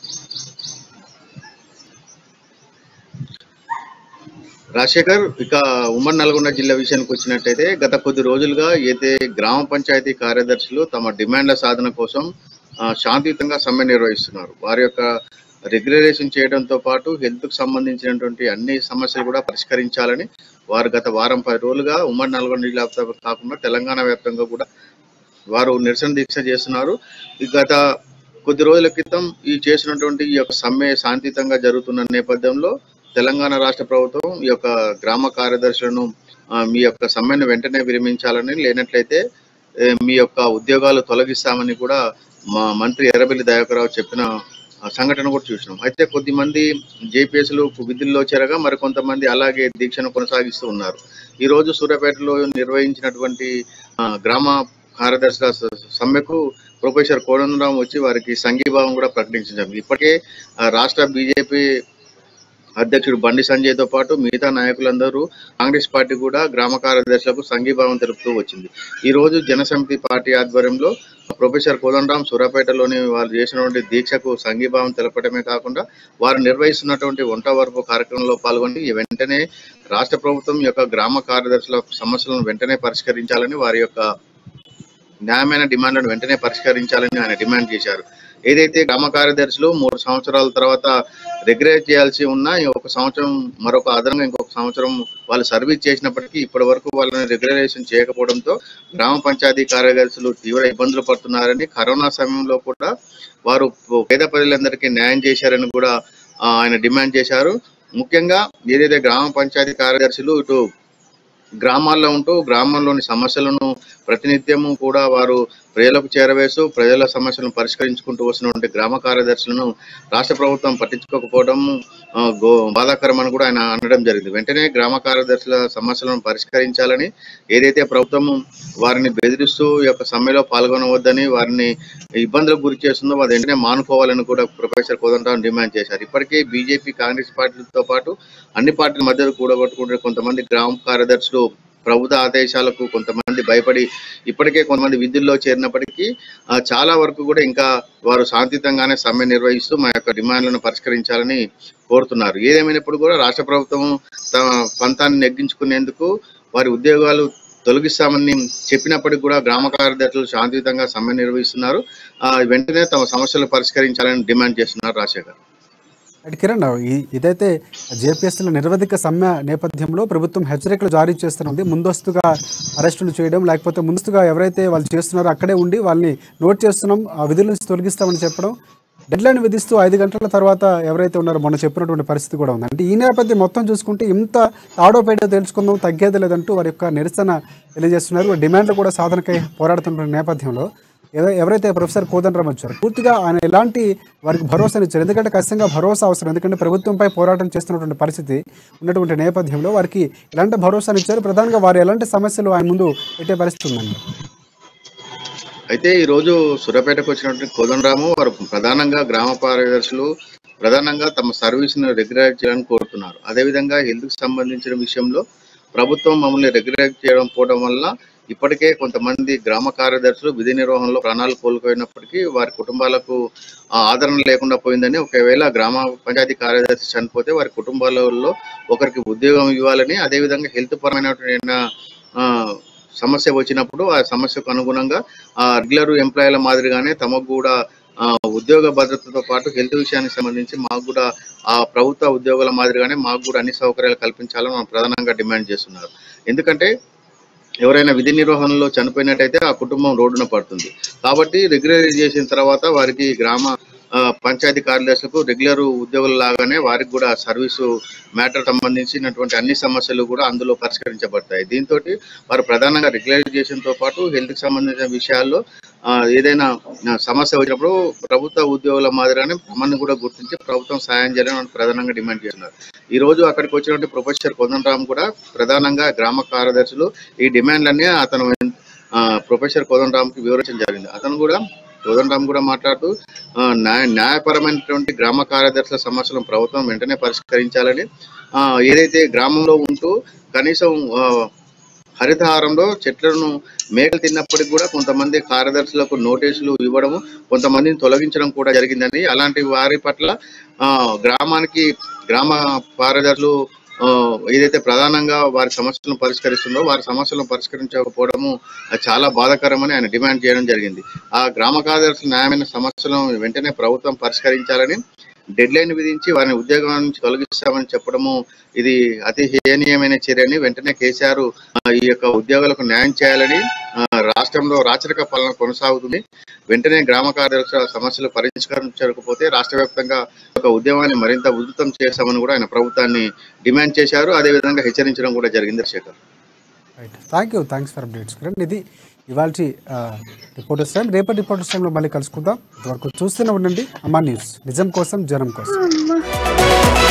రాజశేఖర్ ఇక ఉమ్మడి నల్గొండ జిల్లా విషయానికి వచ్చినట్టయితే గత కొద్ది రోజులుగా అయితే గ్రామ పంచాయతీ కార్యదర్శులు తమ డిమాండ్ల సాధన కోసం ఆ, శాంతియుతంగా సమ్మె నిర్వహిస్తున్నారు వారి యొక్క రెగ్యులరేషన్ చేయడంతో పాటు హెల్త్ కు సంబంధించినటువంటి అన్ని సమస్యలు కూడా పరిష్కరించాలని వారు గత వారం పది రోజులుగా ఉమ్మడి నల్గొండ జిల్లా వ్యాప్తంగా కాకుండా తెలంగాణ వ్యాప్తంగా కూడా వారు నిరసన దీక్ష చేస్తున్నారు ఈ గత కొద్ది రోజుల క్రితం ఈ చేసినటువంటి ఈ యొక్క సమ్మె శాంతియుతంగా జరుగుతున్న నేపథ్యంలో తెలంగాణ రాష్ట్ర ప్రభుత్వం ఈ యొక్క గ్రామ కార్యదర్శులను ఆ, మీ యొక్క సమ్మెను వెంటనే విరమించాలని లేనట్లయితే ఏ, మీ యొక్క ఉద్యోగాలు తొలగిస్తామని కూడా మా మంత్రి ఎర్రబెల్లి దయాకరావు చెప్పిన ఆ, సంఘటన కూడా చూసినాం అయితే కొద్దిమంది జేపీఎస్లు విధుల్లో చేరగా మరి కొంతమంది అలాగే దీక్షను కొనసాగిస్తూ ఉన్నారు ఈ రోజు సూర్యాపేటలో నిర్వహించినటువంటి ఆ, గ్రామ కార్యదర్శుల స- సమ్మెకు ప్రొఫెసర్ కోదండరాం వచ్చి వారికి సంఘీభావం కూడా ప్రకటించారు ఇప్పటికే ఆ, రాష్ట్ర బీజేపీ అధ్యక్షుడు బండి సంజయ్ తో పాటు మిగతా నాయకులందరూ కాంగ్రెస్ పార్టీ కూడా గ్రామ కార్యదర్శులకు సంఘీభావం తెలుపుతూ వచ్చింది ఈ రోజు జనసమితి పార్టీ ఆధ్వర్యంలో ప్రొఫెసర్ కోదండరాం సూర్యాపేటలోని వాళ్ళు చేసినటువంటి దీక్షకు సంఘీభావం తెలపడమే కాకుండా వారు నిర్వహిస్తున్నటువంటి వంట వరపు కార్యక్రమంలో పాల్గొని వెంటనే రాష్ట్ర ప్రభుత్వం యొక్క గ్రామ కార్యదర్శుల సమస్యలను వెంటనే పరిష్కరించాలని వారి యొక్క న్యాయమైన డిమాండ్లను వెంటనే పరిష్కరించాలని ఆయన డిమాండ్ చేశారు ఏదైతే గ్రామ కార్యదర్శులు మూడు సంవత్సరాల తర్వాత రెగ్యులేట్ చేయాల్సి ఉన్న ఈ ఒక సంవత్సరం మరొక అదనంగా ఇంకొక సంవత్సరం వాళ్ళు సర్వీస్ చేసినప్పటికీ ఇప్పటి వరకు వాళ్ళని రెగ్యులరేషన్ చేయకపోవడంతో గ్రామ పంచాయతీ కార్యదర్శులు తీవ్ర ఇబ్బందులు పడుతున్నారని కరోనా సమయంలో కూడా వారు పేద ప్రజలందరికీ న్యాయం చేశారని కూడా ఆ, ఆయన డిమాండ్ చేశారు ముఖ్యంగా ఏదైతే గ్రామ పంచాయతీ కార్యదర్శులు ఇటు గ్రామాల్లో ఉంటూ గ్రామంలోని సమస్యలను ప్రతినిత్యము కూడా వారు ప్రజలకు చేరవేస్తూ ప్రజల సమస్యలను పరిష్కరించుకుంటూ వస్తున్నటువంటి గ్రామ కార్యదర్శులను రాష్ట్ర ప్రభుత్వం పట్టించుకోకపోవడం ఆ, గో బాధాకరమని కూడా ఆయన అనడం జరిగింది వెంటనే గ్రామ కార్యదర్శుల సమస్యలను పరిష్కరించాలని ఏదైతే ప్రభుత్వం వారిని బెదిరిస్తూ ఈ యొక్క సమ్మెలో పాల్గొనవద్దని వారిని ఇబ్బందులకు గురి చేస్తుందో అది వెంటనే మానుకోవాలని కూడా ప్రొఫెసర్ కోదండరాం డిమాండ్ చేశారు ఇప్పటికే బీజేపీ కాంగ్రెస్ పార్టీలతో పాటు అన్ని పార్టీల మధ్య కూడగొట్టుకుంటే కొంతమంది గ్రామ కార్యదర్శులు ప్రభుత్వ ఆదేశాలకు కొంతమంది భయపడి ఇప్పటికే కొంతమంది విధుల్లో చేరినప్పటికీ ఆ, చాలా వరకు కూడా ఇంకా వారు శాంతియుతంగానే సమ్మె నిర్వహిస్తూ మా యొక్క డిమాండ్లను పరిష్కరించాలని కోరుతున్నారు ఏదేమైనప్పుడు కూడా రాష్ట్ర ప్రభుత్వం తమ పంతాన్ని నెగ్గించుకునేందుకు వారి ఉద్యోగాలు తొలగిస్తామని చెప్పినప్పటికీ కూడా గ్రామ కార్యదర్శులు శాంతియుతంగా సమ్మె నిర్వహిస్తున్నారు ఆ, వెంటనే తమ సమస్యలు పరిష్కరించాలని డిమాండ్ చేస్తున్నారు రాజశేఖర్ అంటే కిరణ్ ఈ- ఇదైతే జేపీఎస్సీల నిరవధిక సమ్మె నేపథ్యంలో ప్రభుత్వం హెచ్చరికలు జారీ చేస్తున్నది ముందస్తుగా అరెస్టులు చేయడం లేకపోతే ముందస్తుగా ఎవరైతే వాళ్ళు చేస్తున్నారో అక్కడే ఉండి వాళ్ళని నోట్ చేస్తున్నాం ఆ విధుల నుంచి తొలగిస్తామని చెప్పడం డెడ్లైన్ విధిస్తూ ఐదు గంటల తర్వాత ఎవరైతే ఉన్నారో మొన్న చెప్పినటువంటి పరిస్థితి కూడా ఉంది అంటే ఈ నేపథ్యం మొత్తం చూసుకుంటే ఇంత తాడో పేడో తెలుసుకుందాం తగ్గేది లేదంటూ వారి యొక్క నిరసన తెలియజేస్తున్నారు వారి డిమాండ్లు కూడా సాధనకై పోరాడుతున్న నేపథ్యంలో ఎవ- ఎవరైతే ప్రొఫెసర్ కోదండరామ్ వచ్చారు పూర్తిగా ఆయన ఎలాంటి వారికి భరోసాని ఇచ్చారు ఎందుకంటే ఖచ్చితంగా భరోసా అవసరం ఎందుకంటే ప్రభుత్వంపై పోరాటం చేస్తున్నటువంటి పరిస్థితి ఉన్నటువంటి నేపథ్యంలో వారికి ఎలాంటి భరోసాని ఇచ్చారు ప్రధానంగా వారు ఎలాంటి సమస్యలు ఆయన ముందు పెట్టే పరిస్థితి ఉందండి అయితే ఈ రోజు సూర్యాపేటకు వచ్చినటువంటి కోదండరాము వారు ప్రధానంగా గ్రామ కార్యదర్శులు ప్రధానంగా తమ సర్వీస్ ను రెగ్యులైజ్ చేయాలని కోరుతున్నారు అదేవిధంగా హెల్త్ కి సంబంధించిన విషయంలో ప్రభుత్వం మమ్మల్ని రెగ్యులైజ్ చేయడం పోవడం వల్ల ఇప్పటికే కొంతమంది గ్రామ కార్యదర్శులు విధి నిర్వహణలో ప్రాణాలు కోల్పోయినప్పటికీ వారి కుటుంబాలకు ఆ, ఆదరణ లేకుండా పోయిందని ఒకవేళ గ్రామ పంచాయతీ కార్యదర్శి చనిపోతే వారి కుటుంబాలలో ఒకరికి ఉద్యోగం ఇవ్వాలని అదేవిధంగా హెల్త్ పరమైనటువంటి ఆ, సమస్య వచ్చినప్పుడు ఆ సమస్యకు అనుగుణంగా ఆ రెగ్యులర్ ఎంప్లాయీల మాదిరిగానే తమకు కూడా ఆ, ఉద్యోగ భద్రతతో పాటు హెల్త్ విషయానికి సంబంధించి మాకు కూడా ఆ ప్రభుత్వ ఉద్యోగుల మాదిరిగానే మాకు కూడా అన్ని సౌకర్యాలు కల్పించాలని మనం ప్రధానంగా డిమాండ్ చేస్తున్నారు ఎందుకంటే ఎవరైనా విధి నిర్వహణలో చనిపోయినట్టయితే ఆ కుటుంబం రోడ్డున పడుతుంది కాబట్టి రెగ్యులరైజ్ చేసిన తర్వాత వారికి గ్రామ ఆ, పంచాయతీ కార్యదర్శులకు రెగ్యులర్ ఉద్యోగుల లాగానే వారికి కూడా సర్వీసు మ్యాటర్ సంబంధించినటువంటి అన్ని సమస్యలు కూడా అందులో పరిష్కరించబడతాయి దీంతో వారు ప్రధానంగా రెగ్యులరైజేషన్ తో పాటు హెల్త్ కి సంబంధించిన విషయాల్లో ఆ, ఏదైనా ఆ, సమస్య వచ్చినప్పుడు ప్రభుత్వ ఉద్యోగుల మాదిరిగానే మమ్మల్ని కూడా గుర్తించి ప్రభుత్వం సాయం చేయాలని మనం ప్రధానంగా డిమాండ్ చేస్తున్నారు ఈ రోజు అక్కడికి వచ్చినటువంటి ప్రొఫెసర్ కోదండరామ్ కూడా ప్రధానంగా గ్రామ కార్యదర్శులు ఈ డిమాండ్లన్నీ అతను ఆ, ప్రొఫెసర్ కోదండరామ్ కి వివరించడం జరిగింది అతను కూడా కోదండరామ్ కూడా మాట్లాడుతూ ఆ, న్యాయ న్యాయపరమైనటువంటి గ్రామ కార్యదర్శుల సమస్యలను ప్రభుత్వం వెంటనే పరిష్కరించాలని ఆ, ఏదైతే గ్రామంలో ఉంటూ కనీసం ఆ, హరితహారంలో చెట్లను మేకలు తిన్నప్పటికి కూడా కొంతమంది కార్యదర్శులకు నోటీసులు ఇవ్వడము కొంతమందిని తొలగించడం కూడా జరిగిందని అలాంటి వారి పట్ల ఆ, గ్రామానికి గ్రామ కార్యదర్శులు ఆ, ఏదైతే ప్రధానంగా వారి సమస్యలను పరిష్కరిస్తుందో వారి సమస్యలను పరిష్కరించకపోవడము అది చాలా బాధాకరమని ఆయన డిమాండ్ చేయడం జరిగింది ఆ గ్రామ కార్యదర్శుల న్యాయమైన సమస్యలను వెంటనే ప్రభుత్వం పరిష్కరించాలని డెడ్ లైన్ విధించి వారిని ఉద్యోగం నుంచి తొలగిస్తామని చెప్పడము ఇది అతి హేనీయమైన చర్యని వెంటనే కేసీఆర్ ఆ, ఈ యొక్క ఉద్యోగులకు న్యాయం చేయాలని ఆ, రాష్ట్రంలో రాచరిక పాలన కొనసాగుతుంది వెంటనే గ్రామ కార్యదర్శుల సమస్యలు పరిష్కరించకపోతే రాష్ట్ర వ్యాప్తంగా ఒక ఉద్యమాన్ని మరింత ఉధృతం చేస్తామని కూడా ఆయన ప్రభుత్వాన్ని డిమాండ్ చేశారు అదేవిధంగా హెచ్చరించడం కూడా జరిగింది Shekhar right thank you thanks for updates Kiran ఇది ఇవాళ రిపోర్టర్స్ టైం రేపటి రిపోర్టర్స్ టైంలో మళ్ళీ కలుసుకుందాం ఇంతవరకు చూస్తూనే ఉండండి అమ్మా న్యూస్ నిజం కోసం జనం కోసం అమ్మ